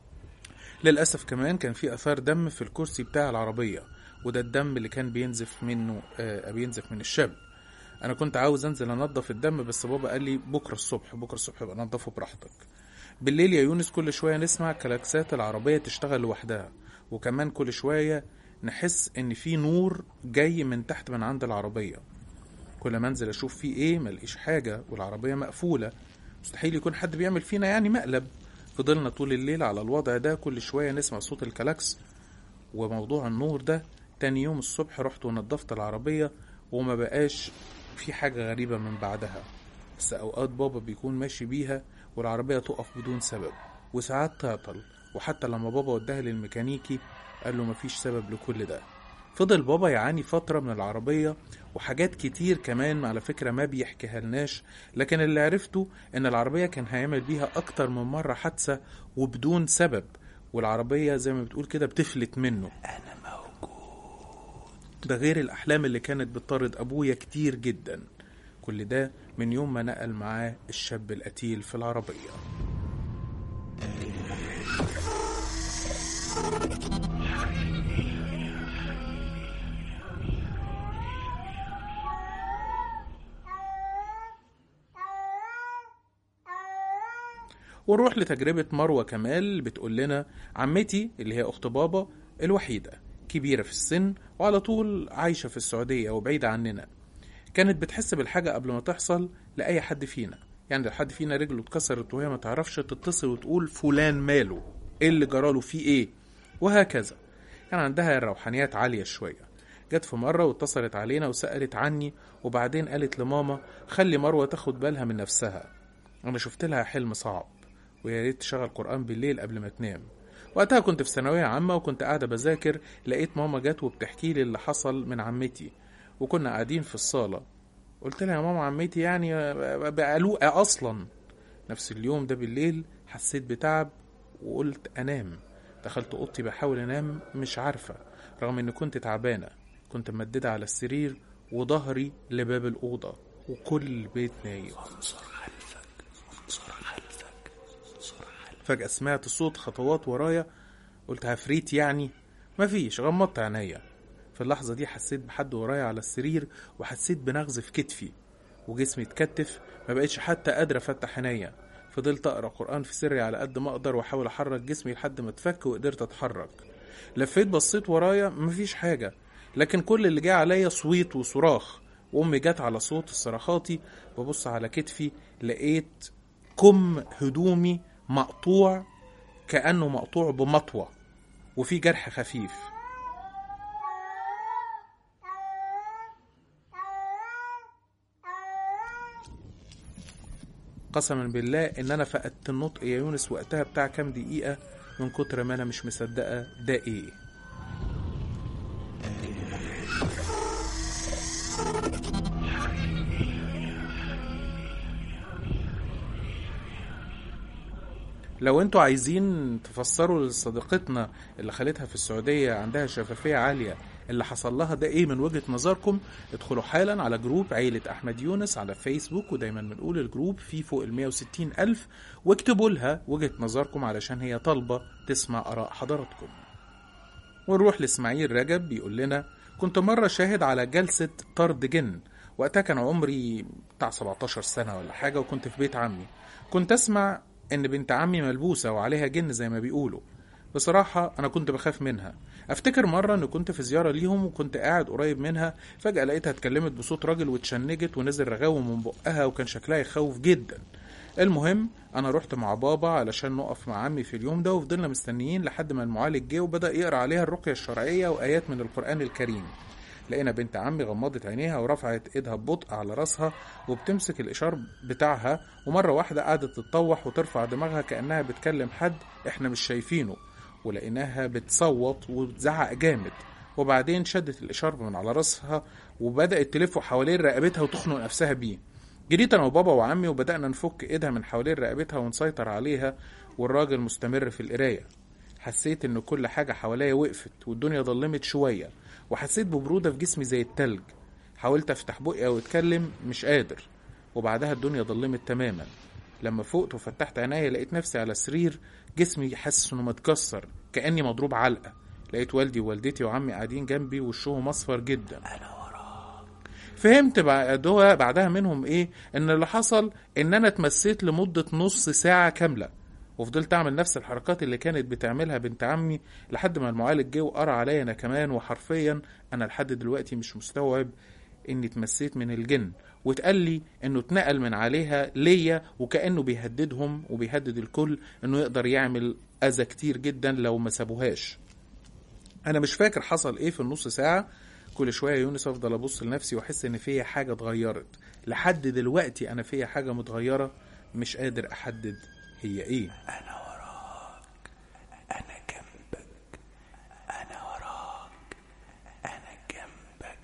للأسف كمان كان في أثار دم في الكرسي بتاع العربية وده الدم اللي كان بينزف منه آه بينزف من الشاب أنا كنت عاوز أنزل أنضف الدم بس بابا قال لي بكرة الصبح بكرة الصبح يبقى نضفه براحتك بالليل يا يونس كل شوية نسمع كلاكسات العربية تشتغل لوحدها وكمان كل شوية نحس إن في نور جاي من تحت من عند العربية كل ما انزل اشوف فيه ايه ملاقيش حاجة والعربية مقفولة مستحيل يكون حد بيعمل فينا يعني مقلب فضلنا طول الليل على الوضع ده كل شوية نسمع صوت الكلاكس وموضوع النور ده تاني يوم الصبح رحت ونضفت العربية وما بقاش في حاجة غريبة من بعدها بس أوقات بابا بيكون ماشي بيها والعربية تقف بدون سبب وساعات تعطل وحتى لما بابا وداها للميكانيكي قال له مفيش سبب لكل ده فضل بابا يعاني فترة من العربية وحاجات كتير كمان على فكرة ما بيحكيها لناش لكن اللي عرفته ان العربية كان هيعمل بيها اكتر من مرة حادثة وبدون سبب والعربية زي ما بتقول كده بتفلت منه انا موجود ده غير الاحلام اللي كانت بتطرد ابويا كتير جدا كل ده من يوم ما نقل معاه الشاب القتيل في العربية ونروح لتجربة مروة كمال بتقول لنا عمتي اللي هي أخت بابا الوحيدة كبيرة في السن وعلى طول عايشة في السعودية وبعيدة عننا كانت بتحس بالحاجة قبل ما تحصل لأي حد فينا يعني لو حد فينا رجله اتكسرت وهي ما تعرفش تتصل وتقول فلان ماله ايه اللي جراله فيه ايه وهكذا كان عندها روحانيات عالية شوية جت في مرة واتصلت علينا وسألت عني وبعدين قالت لماما خلي مروة تاخد بالها من نفسها أنا شفت لها حلم صعب ويا ريت تشغل قرآن بالليل قبل ما تنام وقتها كنت في ثانوية عامة وكنت قاعدة بذاكر لقيت ماما جت وبتحكي لي اللي حصل من عمتي وكنا قاعدين في الصالة قلت لها يا ماما عمتي يعني بقلوقة أصلا نفس اليوم ده بالليل حسيت بتعب وقلت أنام دخلت أوضتي بحاول أنام مش عارفة رغم إني كنت تعبانة كنت ممددة على السرير وظهري لباب الأوضة وكل البيت نايم فجأة سمعت صوت خطوات ورايا قلت عفريت يعني مفيش غمضت عينيا في اللحظة دي حسيت بحد ورايا على السرير وحسيت بنغز في كتفي وجسمي اتكتف ما بقتش حتى قادرة افتح عينيا فضلت اقرا قران في سري على قد ما اقدر واحاول احرك جسمي لحد ما اتفك وقدرت اتحرك لفيت بصيت ورايا مفيش حاجه لكن كل اللي جه عليا صويت وصراخ وامي جت على صوت صراخاتي ببص على كتفي لقيت كم هدومي مقطوع كانه مقطوع بمطوه وفي جرح خفيف قسما بالله ان انا فقدت النطق يا يونس وقتها بتاع كام دقيقة من كتر ما انا مش مصدقة ده ايه لو انتوا عايزين تفسروا لصديقتنا اللي خالتها في السعودية عندها شفافية عالية اللي حصل لها ده ايه من وجهة نظركم ادخلوا حالا على جروب عيلة احمد يونس على فيسبوك ودايما بنقول الجروب فيه فوق ال 160 الف واكتبوا لها وجهة نظركم علشان هي طالبة تسمع اراء حضراتكم ونروح لاسماعيل رجب بيقول لنا كنت مرة شاهد على جلسة طرد جن وقتها كان عمري بتاع 17 سنة ولا حاجة وكنت في بيت عمي كنت اسمع ان بنت عمي ملبوسة وعليها جن زي ما بيقولوا بصراحة أنا كنت بخاف منها أفتكر مرة إن كنت في زيارة ليهم وكنت قاعد قريب منها فجأة لقيتها اتكلمت بصوت راجل واتشنجت ونزل رغاوي من بقها وكان شكلها يخوف جدا المهم أنا رحت مع بابا علشان نقف مع عمي في اليوم ده وفضلنا مستنيين لحد ما المعالج جه وبدأ يقرأ عليها الرقية الشرعية وآيات من القرآن الكريم لقينا بنت عمي غمضت عينيها ورفعت ايدها ببطء على راسها وبتمسك الاشار بتاعها ومره واحده قعدت تتطوح وترفع دماغها كانها بتكلم حد احنا مش شايفينه ولقيناها بتصوت وبتزعق جامد وبعدين شدت الاشار من على راسها وبدات تلف حوالين رقبتها وتخنق نفسها بيه جريت انا وبابا وعمي وبدانا نفك ايدها من حوالين رقبتها ونسيطر عليها والراجل مستمر في القرايه حسيت ان كل حاجه حواليا وقفت والدنيا ضلمت شويه وحسيت ببروده في جسمي زي التلج حاولت افتح بقي واتكلم مش قادر وبعدها الدنيا ضلمت تماما لما فقت وفتحت عينيا لقيت نفسي على سرير جسمي حاسس انه متكسر كاني مضروب علقه لقيت والدي ووالدتي وعمي قاعدين جنبي وشهم اصفر جدا انا وراك فهمت بعدها بعدها منهم ايه ان اللي حصل ان انا اتمسيت لمده نص ساعه كامله وفضلت اعمل نفس الحركات اللي كانت بتعملها بنت عمي لحد ما المعالج جه وقرا عليا انا كمان وحرفيا انا لحد دلوقتي مش مستوعب اني اتمسيت من الجن واتقال لي انه اتنقل من عليها ليا وكانه بيهددهم وبيهدد الكل انه يقدر يعمل اذى كتير جدا لو ما سابوهاش انا مش فاكر حصل ايه في النص ساعه كل شويه يونس افضل ابص لنفسي واحس ان فيا حاجه اتغيرت لحد دلوقتي انا فيا حاجه متغيره مش قادر احدد هي ايه أنا وراك أنا جنبك أنا وراك أنا جنبك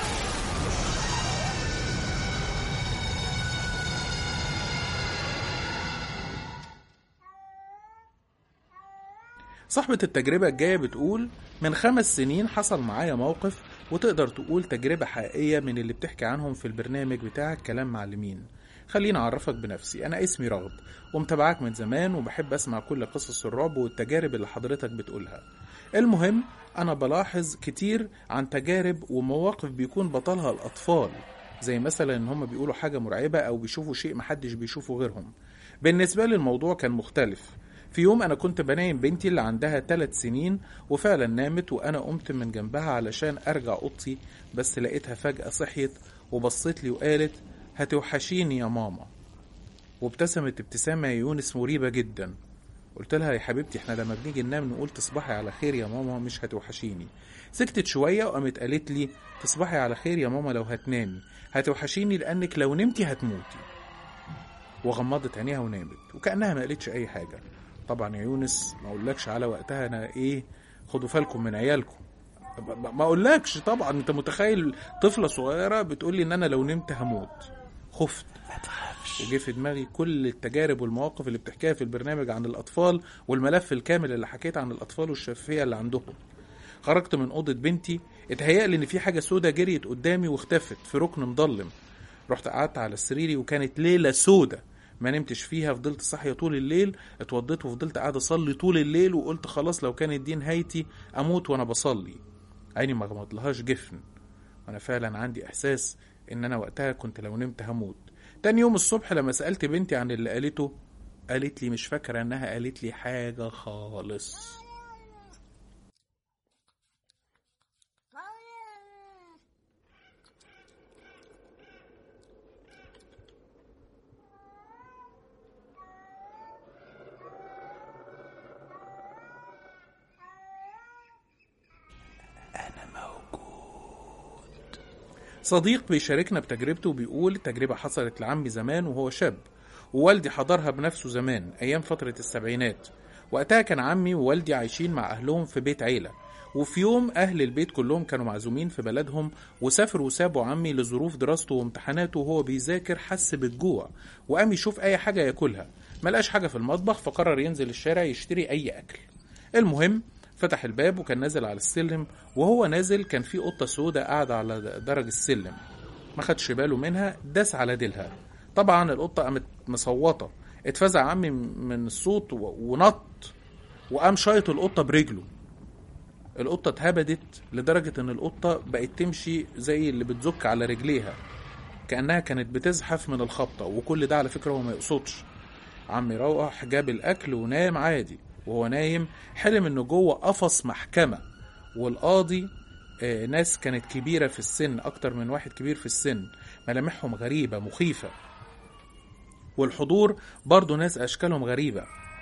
صاحبة التجربة الجاية بتقول من خمس سنين حصل معايا موقف وتقدر تقول تجربة حقيقية من اللي بتحكي عنهم في البرنامج بتاعك كلام معلمين خليني أعرفك بنفسي أنا اسمي رغد ومتابعك من زمان وبحب أسمع كل قصص الرعب والتجارب اللي حضرتك بتقولها المهم أنا بلاحظ كتير عن تجارب ومواقف بيكون بطلها الأطفال زي مثلا إن هم بيقولوا حاجة مرعبة أو بيشوفوا شيء محدش بيشوفه غيرهم بالنسبة لي الموضوع كان مختلف في يوم أنا كنت بنايم بنتي اللي عندها ثلاث سنين وفعلا نامت وأنا قمت من جنبها علشان أرجع أوضتي بس لقيتها فجأة صحيت وبصت لي وقالت هتوحشيني يا ماما وابتسمت ابتسامة يا يونس مريبة جدا قلت لها يا حبيبتي احنا لما بنيجي ننام نقول تصبحي على خير يا ماما مش هتوحشيني سكتت شوية وقامت قالت لي تصبحي على خير يا ماما لو هتنامي هتوحشيني لأنك لو نمتي هتموتي وغمضت عينيها ونامت وكأنها ما قالتش أي حاجة طبعا يا يونس ما اقولكش على وقتها انا ايه خدوا بالكم من عيالكم ما- ما اقولكش طبعا انت متخيل طفله صغيره بتقول لي ان انا لو نمت هموت خفت ما تخافش وجه في دماغي كل التجارب والمواقف اللي بتحكيها في البرنامج عن الأطفال والملف الكامل اللي حكيت عن الأطفال والشفافية اللي عندهم خرجت من أوضة بنتي اتهيألي إن في حاجة سودة جريت قدامي واختفت في ركن مضلم رحت قعدت على سريري وكانت ليلة سودة ما نمتش فيها فضلت صاحية طول الليل اتوضيت وفضلت قاعد أصلي طول الليل وقلت خلاص لو كانت دي نهايتي أموت وأنا بصلي عيني ما غمضلهاش جفن وانا فعلا عندي احساس ان انا وقتها كنت لو نمت هموت تاني يوم الصبح لما سألت بنتي عن اللي قالته قالت لي مش فاكرة انها قالت لي حاجة خالص انا موجود صديق بيشاركنا بتجربته وبيقول التجربة حصلت لعمي زمان وهو شاب ووالدي حضرها بنفسه زمان أيام فترة السبعينات وقتها كان عمي ووالدي عايشين مع أهلهم في بيت عيلة وفي يوم أهل البيت كلهم كانوا معزومين في بلدهم وسافروا وسابوا عمي لظروف دراسته وامتحاناته وهو بيذاكر حس بالجوع وقام يشوف أي حاجة ياكلها ملقاش حاجة في المطبخ فقرر ينزل الشارع يشتري أي أكل المهم فتح الباب وكان نازل على السلم وهو نازل كان في قطة سودة قاعدة على درج السلم ما خدش باله منها داس على ديلها طبعا القطة قامت مصوتة اتفزع عمي من الصوت و- ونط وقام شايط القطة برجله القطة اتهبدت لدرجة ان القطة بقت تمشي زي اللي بتزك على رجليها كأنها كانت بتزحف من الخبطة وكل ده على فكرة هو ما يقصدش عمي روح جاب الأكل ونام عادي وهو نايم حلم إنه جوه قفص محكمة والقاضي آه، ناس كانت كبيرة في السن أكتر من واحد كبير في السن ملامحهم غريبة مخيفة والحضور برضه ناس أشكالهم غريبة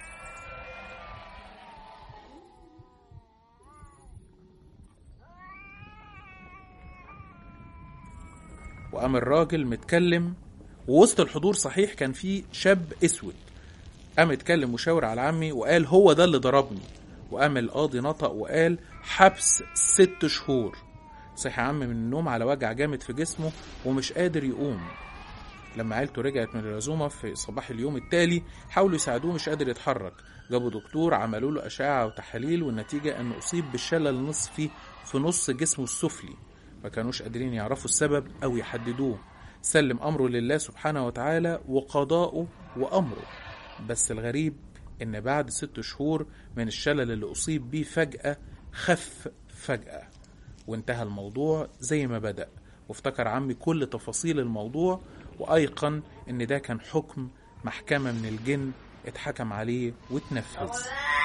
وقام الراجل متكلم ووسط الحضور صحيح كان في شاب اسود قام اتكلم وشاور على عمي وقال هو ده اللي ضربني وقام القاضي نطق وقال حبس ست شهور صحي عمي من النوم على وجع جامد في جسمه ومش قادر يقوم لما عيلته رجعت من العزومة في صباح اليوم التالي حاولوا يساعدوه مش قادر يتحرك جابوا دكتور عملوا له أشعة وتحاليل والنتيجة أنه أصيب بالشلل النصفي في نص جسمه السفلي ما كانوش قادرين يعرفوا السبب أو يحددوه سلم أمره لله سبحانه وتعالى وقضاؤه وأمره بس الغريب إن بعد ست شهور من الشلل اللي أصيب بيه فجأة خف فجأة وانتهى الموضوع زي ما بدأ وافتكر عمي كل تفاصيل الموضوع وأيقن إن ده كان حكم محكمة من الجن اتحكم عليه واتنفذ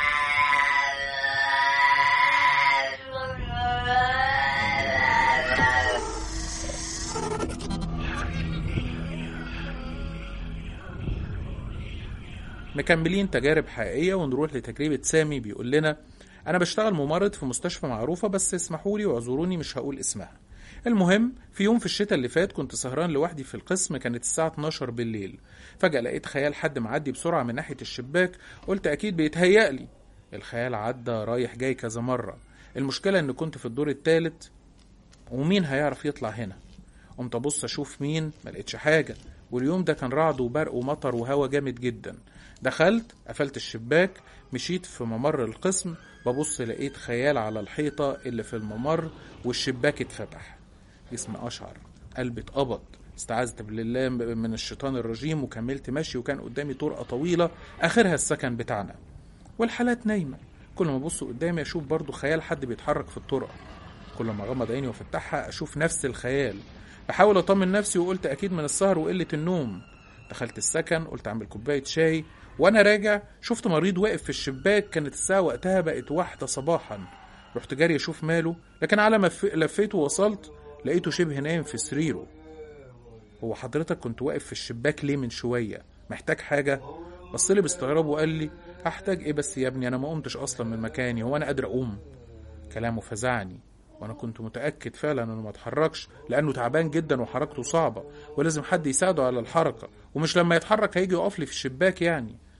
مكملين تجارب حقيقية ونروح لتجربة سامي بيقول لنا أنا بشتغل ممرض في مستشفى معروفة بس اسمحوا لي واعذروني مش هقول اسمها المهم في يوم في الشتاء اللي فات كنت سهران لوحدي في القسم كانت الساعة 12 بالليل فجأة لقيت خيال حد معدي بسرعة من ناحية الشباك قلت أكيد بيتهيألي الخيال عدى رايح جاي كذا مرة المشكلة إن كنت في الدور الثالث ومين هيعرف يطلع هنا قمت ابص اشوف مين ما لقيتش حاجه واليوم ده كان رعد وبرق ومطر وهوا جامد جدا دخلت قفلت الشباك مشيت في ممر القسم ببص لقيت خيال على الحيطه اللي في الممر والشباك اتفتح جسمي اشعر قلبي اتقبض استعذت بالله من الشيطان الرجيم وكملت مشي وكان قدامي طرقه طويله اخرها السكن بتاعنا والحالات نايمه كل ما ابص قدامي اشوف برضو خيال حد بيتحرك في الطرقه كل ما اغمض عيني وافتحها اشوف نفس الخيال بحاول اطمن نفسي وقلت اكيد من السهر وقله النوم دخلت السكن قلت اعمل كوبايه شاي وانا راجع شفت مريض واقف في الشباك كانت الساعه وقتها بقت واحدة صباحا رحت جاري اشوف ماله لكن على ما ف- لفيت ووصلت لقيته شبه نايم في سريره هو حضرتك كنت واقف في الشباك ليه من شويه محتاج حاجه بص لي باستغراب وقال لي احتاج ايه بس يا ابني انا ما قمتش اصلا من مكاني هو انا قادر اقوم كلامه فزعني وانا كنت متاكد فعلا انه ما اتحركش لانه تعبان جدا وحركته صعبه ولازم حد يساعده على الحركه ومش لما يتحرك هيجي يقف لي في الشباك يعني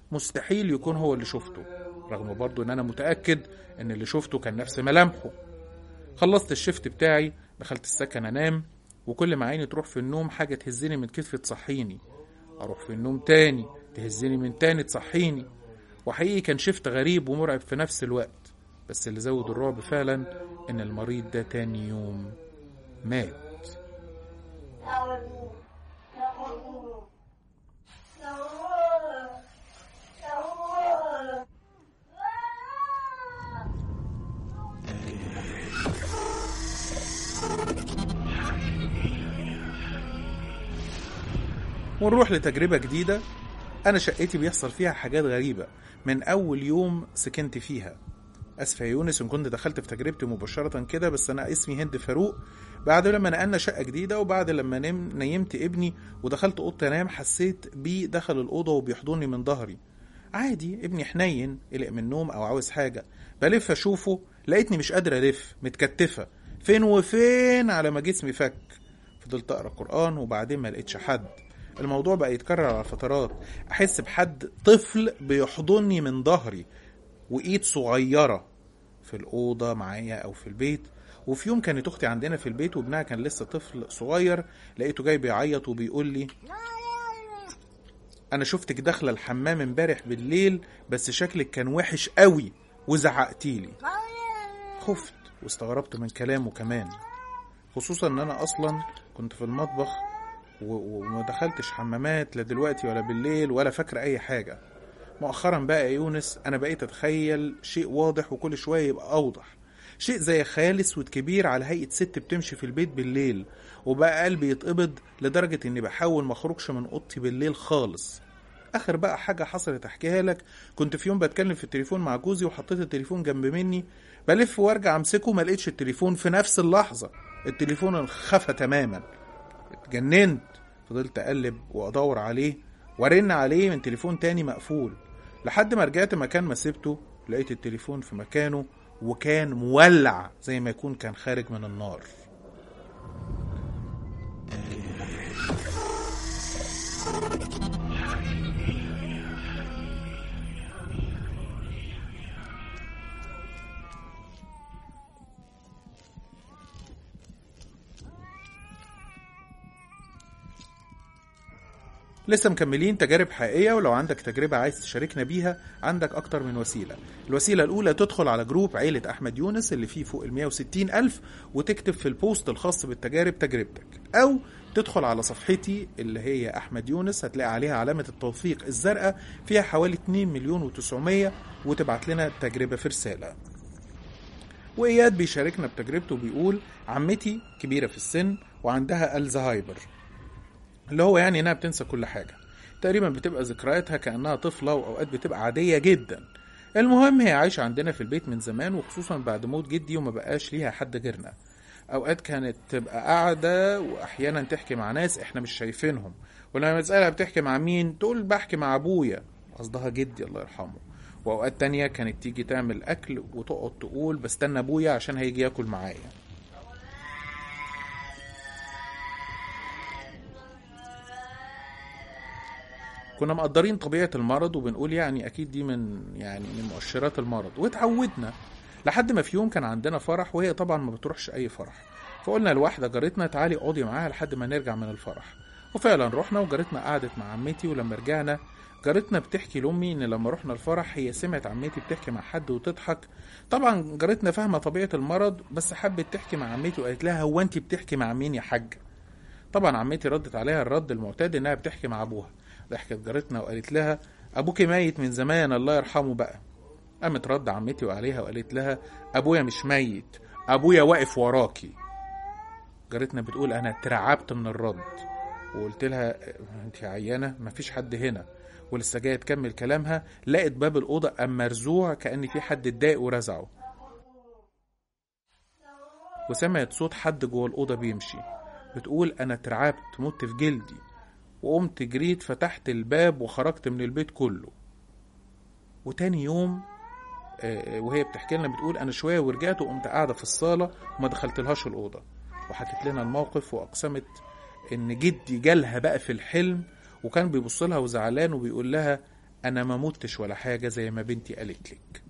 مستحيل يكون هو اللي شفته رغم برضه ان انا متاكد ان اللي شفته كان نفس ملامحه خلصت الشفت بتاعي دخلت السكن انام وكل ما عيني تروح في النوم حاجه تهزني من كتفي تصحيني اروح في النوم تاني تهزني من تاني تصحيني وحقيقي كان شفت غريب ومرعب في نفس الوقت بس اللي زود الرعب فعلا ان المريض ده تاني يوم مات ونروح لتجربة جديدة أنا شقتي بيحصل فيها حاجات غريبة من أول يوم سكنت فيها أسف يا يونس إن كنت دخلت في تجربتي مباشرة كده بس أنا اسمي هند فاروق بعد لما نقلنا شقة جديدة وبعد لما نم نيمت ابني ودخلت أوضة أنام حسيت بيه دخل الأوضة وبيحضني من ظهري عادي ابني حنين قلق من النوم أو عاوز حاجة بلف أشوفه لقيتني مش قادر ألف متكتفة فين وفين على ما جسمي فك فضلت أقرأ قرآن وبعدين ما لقيتش حد الموضوع بقى يتكرر على فترات احس بحد طفل بيحضني من ظهري وايد صغيره في الاوضه معايا او في البيت وفي يوم كانت اختي عندنا في البيت وابنها كان لسه طفل صغير لقيته جاي بيعيط وبيقول لي انا شفتك داخله الحمام امبارح بالليل بس شكلك كان وحش قوي وزعقتيلي خفت واستغربت من كلامه كمان خصوصا ان انا اصلا كنت في المطبخ و- وما دخلتش حمامات لا دلوقتي ولا بالليل ولا فاكر اي حاجه مؤخرا بقى يا يونس انا بقيت اتخيل شيء واضح وكل شويه يبقى اوضح شيء زي خيال اسود كبير على هيئه ست بتمشي في البيت بالليل وبقى قلبي يتقبض لدرجه اني بحاول ما اخرجش من اوضتي بالليل خالص اخر بقى حاجه حصلت احكيها لك كنت في يوم بتكلم في التليفون مع جوزي وحطيت التليفون جنب مني بلف وارجع امسكه ما لقيتش التليفون في نفس اللحظه التليفون انخفى تماما اتجننت فضلت اقلب وادور عليه وارن عليه من تليفون تاني مقفول لحد ما رجعت مكان ما سبته لقيت التليفون في مكانه وكان مولع زي ما يكون كان خارج من النار لسه مكملين تجارب حقيقية ولو عندك تجربة عايز تشاركنا بيها عندك أكتر من وسيلة الوسيلة الأولى تدخل على جروب عيلة أحمد يونس اللي فيه فوق ال 160 ألف وتكتب في البوست الخاص بالتجارب تجربتك أو تدخل على صفحتي اللي هي أحمد يونس هتلاقي عليها علامة التوثيق الزرقاء فيها حوالي 2 مليون و900 وتبعت لنا التجربة في رسالة وإياد بيشاركنا بتجربته بيقول عمتي كبيرة في السن وعندها الزهايمر اللي هو يعني انها بتنسى كل حاجه تقريبا بتبقى ذكرياتها كانها طفله واوقات بتبقى عاديه جدا المهم هي عايشه عندنا في البيت من زمان وخصوصا بعد موت جدي وما بقاش ليها حد غيرنا اوقات كانت تبقى قاعده واحيانا تحكي مع ناس احنا مش شايفينهم ولما تسالها بتحكي مع مين تقول بحكي مع ابويا قصدها جدي الله يرحمه واوقات تانية كانت تيجي تعمل اكل وتقعد تقول بستنى ابويا عشان هيجي ياكل معايا كنا مقدرين طبيعة المرض وبنقول يعني أكيد دي من يعني من مؤشرات المرض واتعودنا لحد ما في يوم كان عندنا فرح وهي طبعا ما بتروحش أي فرح فقلنا لواحدة جارتنا تعالي اقعدي معاها لحد ما نرجع من الفرح وفعلا رحنا وجارتنا قعدت مع عمتي ولما رجعنا جارتنا بتحكي لأمي إن لما رحنا الفرح هي سمعت عمتي بتحكي مع حد وتضحك طبعا جارتنا فاهمة طبيعة المرض بس حبت تحكي مع عمتي وقالت لها هو أنت بتحكي مع مين يا حاج طبعا عمتي ردت عليها الرد المعتاد إنها بتحكي مع أبوها ضحكت جارتنا وقالت لها ابوكي ميت من زمان الله يرحمه بقى قامت رد عمتي عليها وقالت لها ابويا مش ميت ابويا واقف وراكي جارتنا بتقول انا اترعبت من الرد وقلت لها انت عيانه مفيش حد هنا ولسه جايه تكمل كلامها لقت باب الاوضه قام مرزوع كان في حد اتضايق ورزعه وسمعت صوت حد جوه الاوضه بيمشي بتقول انا اترعبت مت في جلدي وقمت جريت فتحت الباب وخرجت من البيت كله وتاني يوم آه، وهي بتحكي لنا بتقول انا شويه ورجعت وقمت قاعده في الصاله وما دخلت لهاش الاوضه وحكت لنا الموقف واقسمت ان جدي جالها بقى في الحلم وكان بيبص لها وزعلان وبيقول لها انا ما متش ولا حاجه زي ما بنتي قالت لك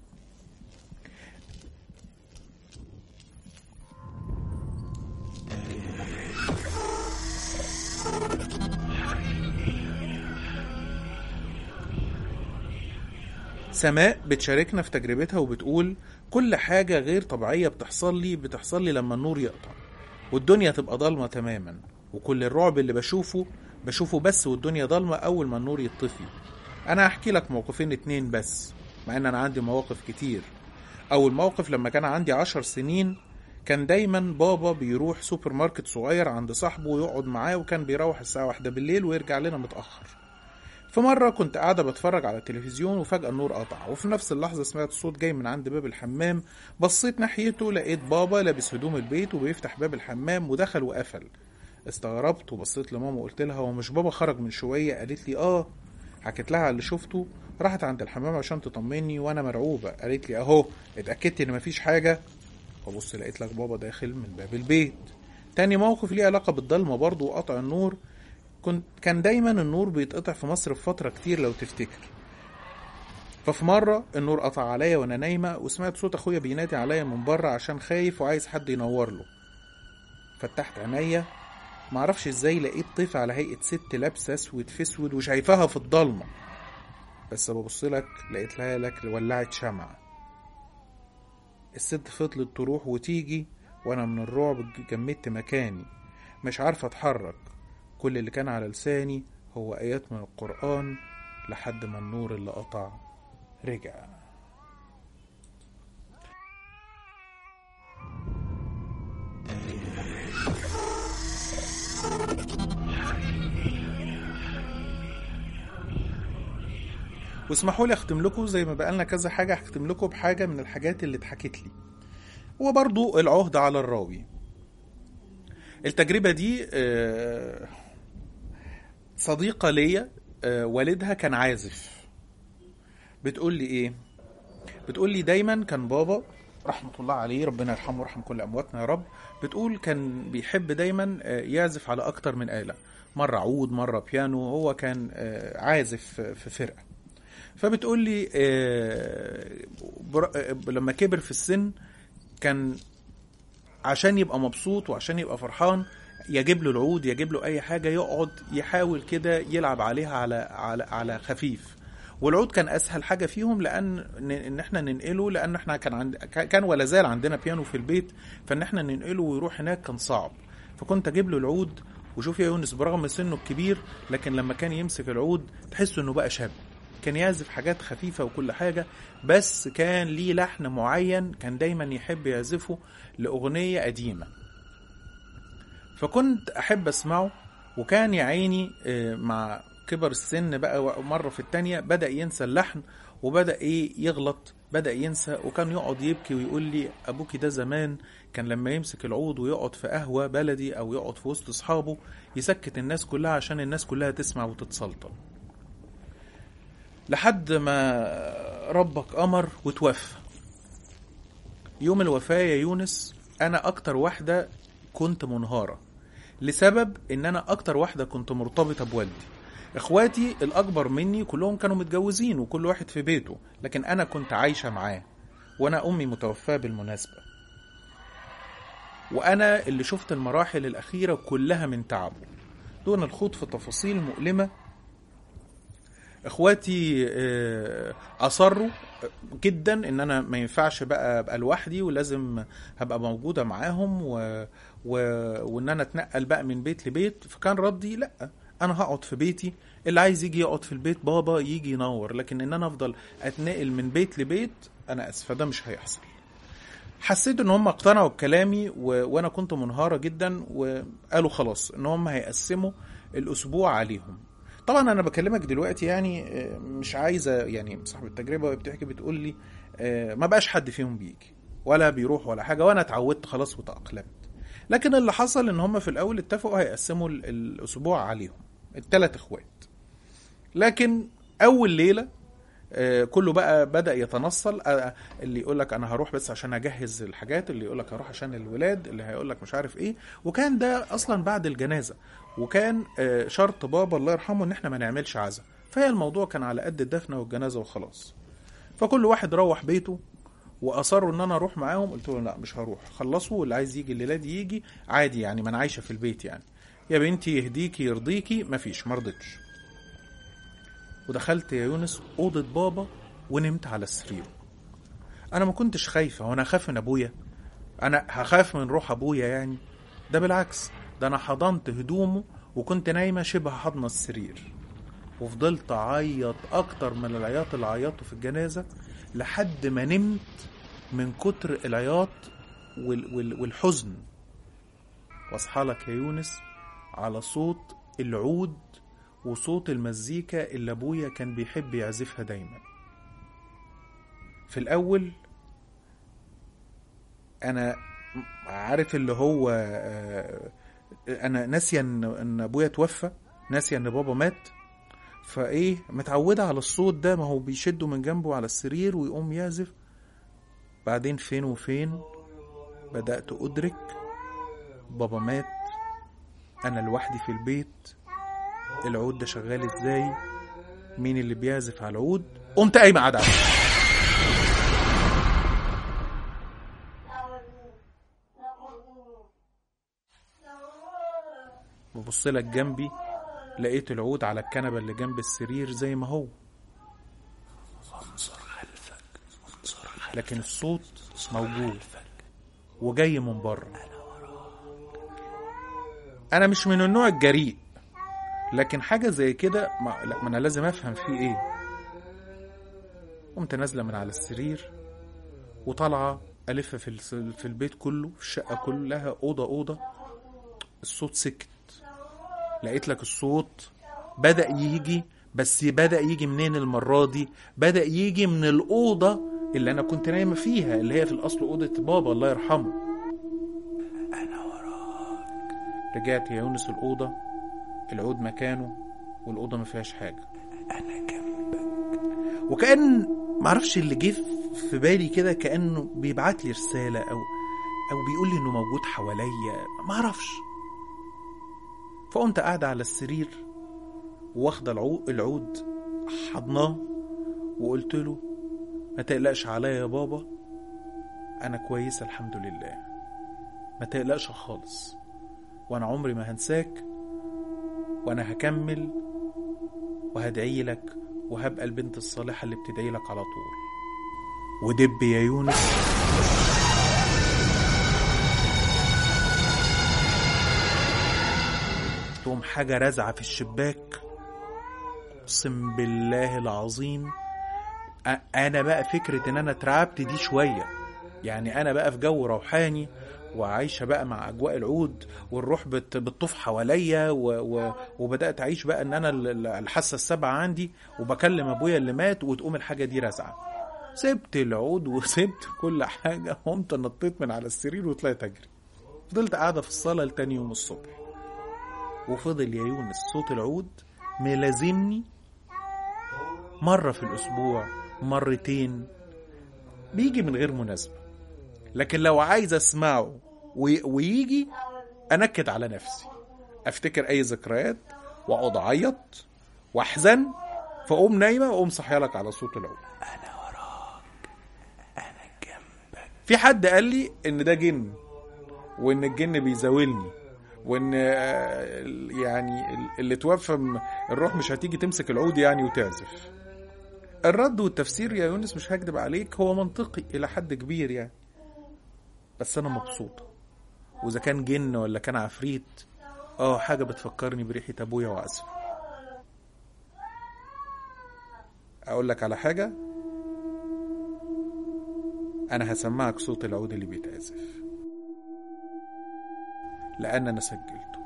سماء بتشاركنا في تجربتها وبتقول كل حاجة غير طبيعية بتحصل لي بتحصل لي لما النور يقطع والدنيا تبقى ضلمة تماما وكل الرعب اللي بشوفه بشوفه بس والدنيا ضلمة أول ما النور يطفي أنا هحكي لك موقفين اتنين بس مع إن أنا عندي مواقف كتير أول موقف لما كان عندي عشر سنين كان دايما بابا بيروح سوبر ماركت صغير عند صاحبه ويقعد معاه وكان بيروح الساعة واحدة بالليل ويرجع لنا متأخر في مرة كنت قاعدة بتفرج على التلفزيون وفجأة النور قطع وفي نفس اللحظة سمعت صوت جاي من عند باب الحمام بصيت ناحيته لقيت بابا لابس هدوم البيت وبيفتح باب الحمام ودخل وقفل استغربت وبصيت لماما وقلت لها هو مش بابا خرج من شوية قالت لي اه حكيت لها على اللي شفته راحت عند الحمام عشان تطمني وانا مرعوبة قالت لي اهو اتأكدت ان مفيش حاجة وبص لقيت لك بابا داخل من باب البيت تاني موقف ليه علاقة بالضلمة برضه وقطع النور كنت كان دايما النور بيتقطع في مصر في فترة كتير لو تفتكر ففي مرة النور قطع عليا وانا نايمة وسمعت صوت اخويا بينادي عليا من بره عشان خايف وعايز حد ينور له فتحت عينيا معرفش ازاي لقيت طيف على هيئة ست لابسة اسود في اسود وشايفاها في الضلمة بس ببص لك لقيت لها لك ولعت شمعة الست فضلت تروح وتيجي وانا من الرعب جمدت مكاني مش عارفة اتحرك كل اللي كان على لساني هو آيات من القرآن لحد ما النور اللي قطع رجع واسمحوا لي اختم لكم زي ما بقالنا كذا حاجة هختم لكم بحاجة من الحاجات اللي اتحكت لي وبرضو العهد على الراوي التجربة دي آه، صديقة ليا آه، والدها كان عازف بتقول لي ايه بتقول لي دايما كان بابا رحمة الله عليه ربنا يرحمه ويرحم كل أمواتنا يا رب بتقول كان بيحب دايما آه، يعزف على أكتر من آلة مرة عود مرة بيانو هو كان آه، عازف في فرقة فبتقول لي آه، بر- آه، لما كبر في السن كان عشان يبقى مبسوط وعشان يبقى فرحان يجيب له العود يجيب له اي حاجه يقعد يحاول كده يلعب عليها على على على خفيف والعود كان اسهل حاجه فيهم لان ن- ان احنا ننقله لان احنا كان عند كان ولا زال عندنا بيانو في البيت فان احنا ننقله ويروح هناك كان صعب فكنت اجيب له العود وشوف يا يونس برغم سنه الكبير لكن لما كان يمسك العود تحس انه بقى شاب كان يعزف حاجات خفيفة وكل حاجة بس كان ليه لحن معين كان دايما يحب يعزفه لأغنية قديمة فكنت أحب أسمعه وكان يا عيني آه، مع كبر السن بقى مرة في التانية بدأ ينسى اللحن وبدأ إيه يغلط بدأ ينسى وكان يقعد يبكي ويقول لي أبوكي ده زمان كان لما يمسك العود ويقعد في قهوة بلدي أو يقعد في وسط أصحابه يسكت الناس كلها عشان الناس كلها تسمع وتتسلطن لحد ما ربك أمر وتوفى يوم الوفاة يا يونس أنا أكتر واحدة كنت منهارة لسبب إن أنا أكتر واحدة كنت مرتبطة بوالدي إخواتي الأكبر مني كلهم كانوا متجوزين وكل واحد في بيته لكن أنا كنت عايشة معاه وأنا أمي متوفاة بالمناسبة وأنا اللي شفت المراحل الأخيرة كلها من تعبه دون الخوض في تفاصيل مؤلمة اخواتي آه، اصروا جدا ان انا ما ينفعش بقى ابقى لوحدي ولازم هبقى موجوده معاهم و... و... وان انا اتنقل بقى من بيت لبيت فكان ردي لا انا هقعد في بيتي اللي عايز يجي يقعد في البيت بابا يجي ينور لكن ان انا افضل اتنقل من بيت لبيت انا اسفه ده مش هيحصل حسيت ان هم اقتنعوا بكلامي و... وانا كنت منهاره جدا وقالوا خلاص ان هم هيقسموا الاسبوع عليهم طبعا انا بكلمك دلوقتي يعني آه، مش عايزه يعني صاحب التجربه وهي بتحكي بتقول لي آه، ما بقاش حد فيهم بيجي ولا بيروح ولا حاجه وانا اتعودت خلاص وتاقلمت لكن اللي حصل ان هم في الاول اتفقوا هيقسموا ال- الاسبوع عليهم الثلاث اخوات لكن اول ليله آه، كله بقى بدا يتنصل آه، اللي يقول لك انا هروح بس عشان اجهز الحاجات اللي يقول لك هروح عشان الولاد اللي هيقول لك مش عارف ايه وكان ده اصلا بعد الجنازه وكان آه، شرط بابا الله يرحمه ان احنا ما نعملش عزا فهي الموضوع كان على قد الدفنة والجنازة وخلاص فكل واحد روح بيته واصروا ان انا اروح معاهم قلت له لا مش هروح خلصوا اللي عايز يجي الليله دي يجي عادي يعني ما انا عايشه في البيت يعني يا بنتي يهديكي يرضيكي مفيش مرضتش ودخلت يا يونس اوضه بابا ونمت على السرير انا ما كنتش خايفه وانا اخاف من ابويا انا هخاف من روح ابويا يعني ده بالعكس ده انا حضنت هدومه وكنت نايمه شبه حضن السرير وفضلت اعيط اكتر من العياط اللي عيطته في الجنازه لحد ما نمت من كتر العياط وال وال والحزن واصحى لك يا يونس على صوت العود وصوت المزيكا اللي ابويا كان بيحب يعزفها دايما في الاول انا عارف اللي هو آه، انا ناسيه ان ان ابويا توفى ناسيه ان بابا مات فايه متعوده على الصوت ده ما هو بيشده من جنبه على السرير ويقوم يعزف بعدين فين وفين بدات ادرك بابا مات انا لوحدي في البيت العود ده شغال ازاي مين اللي بيعزف على العود قمت قايمه قاعده على السرير. ببص لك جنبي لقيت العود على الكنبه اللي جنب السرير زي ما هو انظر خلفك انظر خلفك لكن الصوت موجود وجاي من بره انا مش من النوع الجريء لكن حاجه زي كده ما, لا ما انا لازم افهم فيه ايه قمت نازله من على السرير وطالعه الف في الس- في البيت كله في الشقه كلها اوضه اوضه الصوت سكت لقيت لك الصوت بدأ يجي بس بدأ يجي منين المرة دي بدأ يجي من الأوضة اللي أنا كنت نايمة فيها اللي هي في الأصل أوضة بابا الله يرحمه انا وراك رجعت يا يونس الأوضة العود مكانه والأوضة ما فيهاش حاجة انا جنبك وكأن معرفش اللي جه في بالي كده كأنه بيبعت لي رسالة أو أو بيقول لي إنه موجود حواليا معرفش فقمت قاعدة على السرير واخدة العو- العود حضناه وقلت له ما تقلقش عليا يا بابا أنا كويسة الحمد لله ما تقلقش خالص وأنا عمري ما هنساك وأنا هكمل وهدعي لك وهبقى البنت الصالحة اللي بتدعي لك على طول ودب يا يونس تقوم حاجة رازعة في الشباك اقسم بالله العظيم أ- انا بقى فكرة ان انا اترعبت دي شوية يعني انا بقى في جو روحاني وعايشة بقى مع اجواء العود والروح بت- بتطوف حواليا و... و... وبدات اعيش بقى ان انا ال- ال- الحاسه السابعه عندي وبكلم ابويا اللي مات وتقوم الحاجه دي رازعه سبت العود وسبت كل حاجه قمت نطيت من على السرير وطلعت اجري فضلت قاعده في الصاله لتاني يوم الصبح وفضل يا يونس صوت العود ملازمني مره في الاسبوع مرتين بيجي من غير مناسبه لكن لو عايز اسمعه وي- ويجي انكد على نفسي افتكر اي ذكريات واقعد اعيط واحزن فاقوم نايمه واقوم صحيه لك على صوت العود انا وراك انا جنبك في حد قال لي ان ده جن وان الجن بيزاولني وان آه، يعني ال- اللي توفى م- الروح مش هتيجي تمسك العود يعني وتعزف الرد والتفسير يا يونس مش هكدب عليك هو منطقي الى حد كبير يعني بس انا مبسوطه واذا كان جن ولا كان عفريت اه حاجه بتفكرني بريحه ابويا وعزفه اقول لك على حاجه انا هسمعك صوت العود اللي بيتعزف لان انا سجلته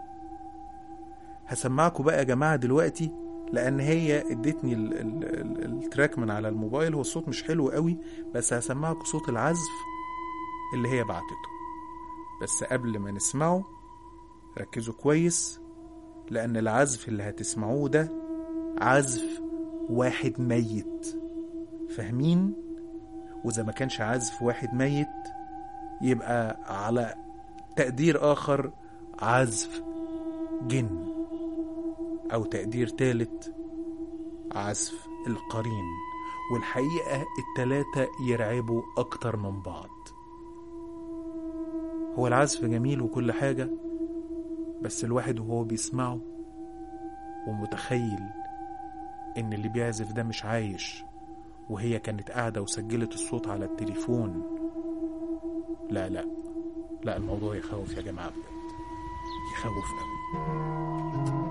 هسمعكوا بقى يا جماعه دلوقتي لان هي ادتني ال ال ال التراك من على الموبايل هو الصوت مش حلو قوي بس هسمعكوا صوت العزف اللي هي بعتته بس قبل ما نسمعه ركزوا كويس لان العزف اللي هتسمعوه ده عزف واحد ميت فاهمين واذا ما كانش عزف واحد ميت يبقى على تقدير اخر عزف جن او تقدير تالت عزف القرين والحقيقة التلاتة يرعبوا أكتر من بعض هو العزف جميل وكل حاجة بس الواحد وهو بيسمعه ومتخيل إن اللي بيعزف ده مش عايش وهي كانت قاعدة وسجلت الصوت على التليفون لا لا لا الموضوع يخوف يا جماعة بجد يخوف قوي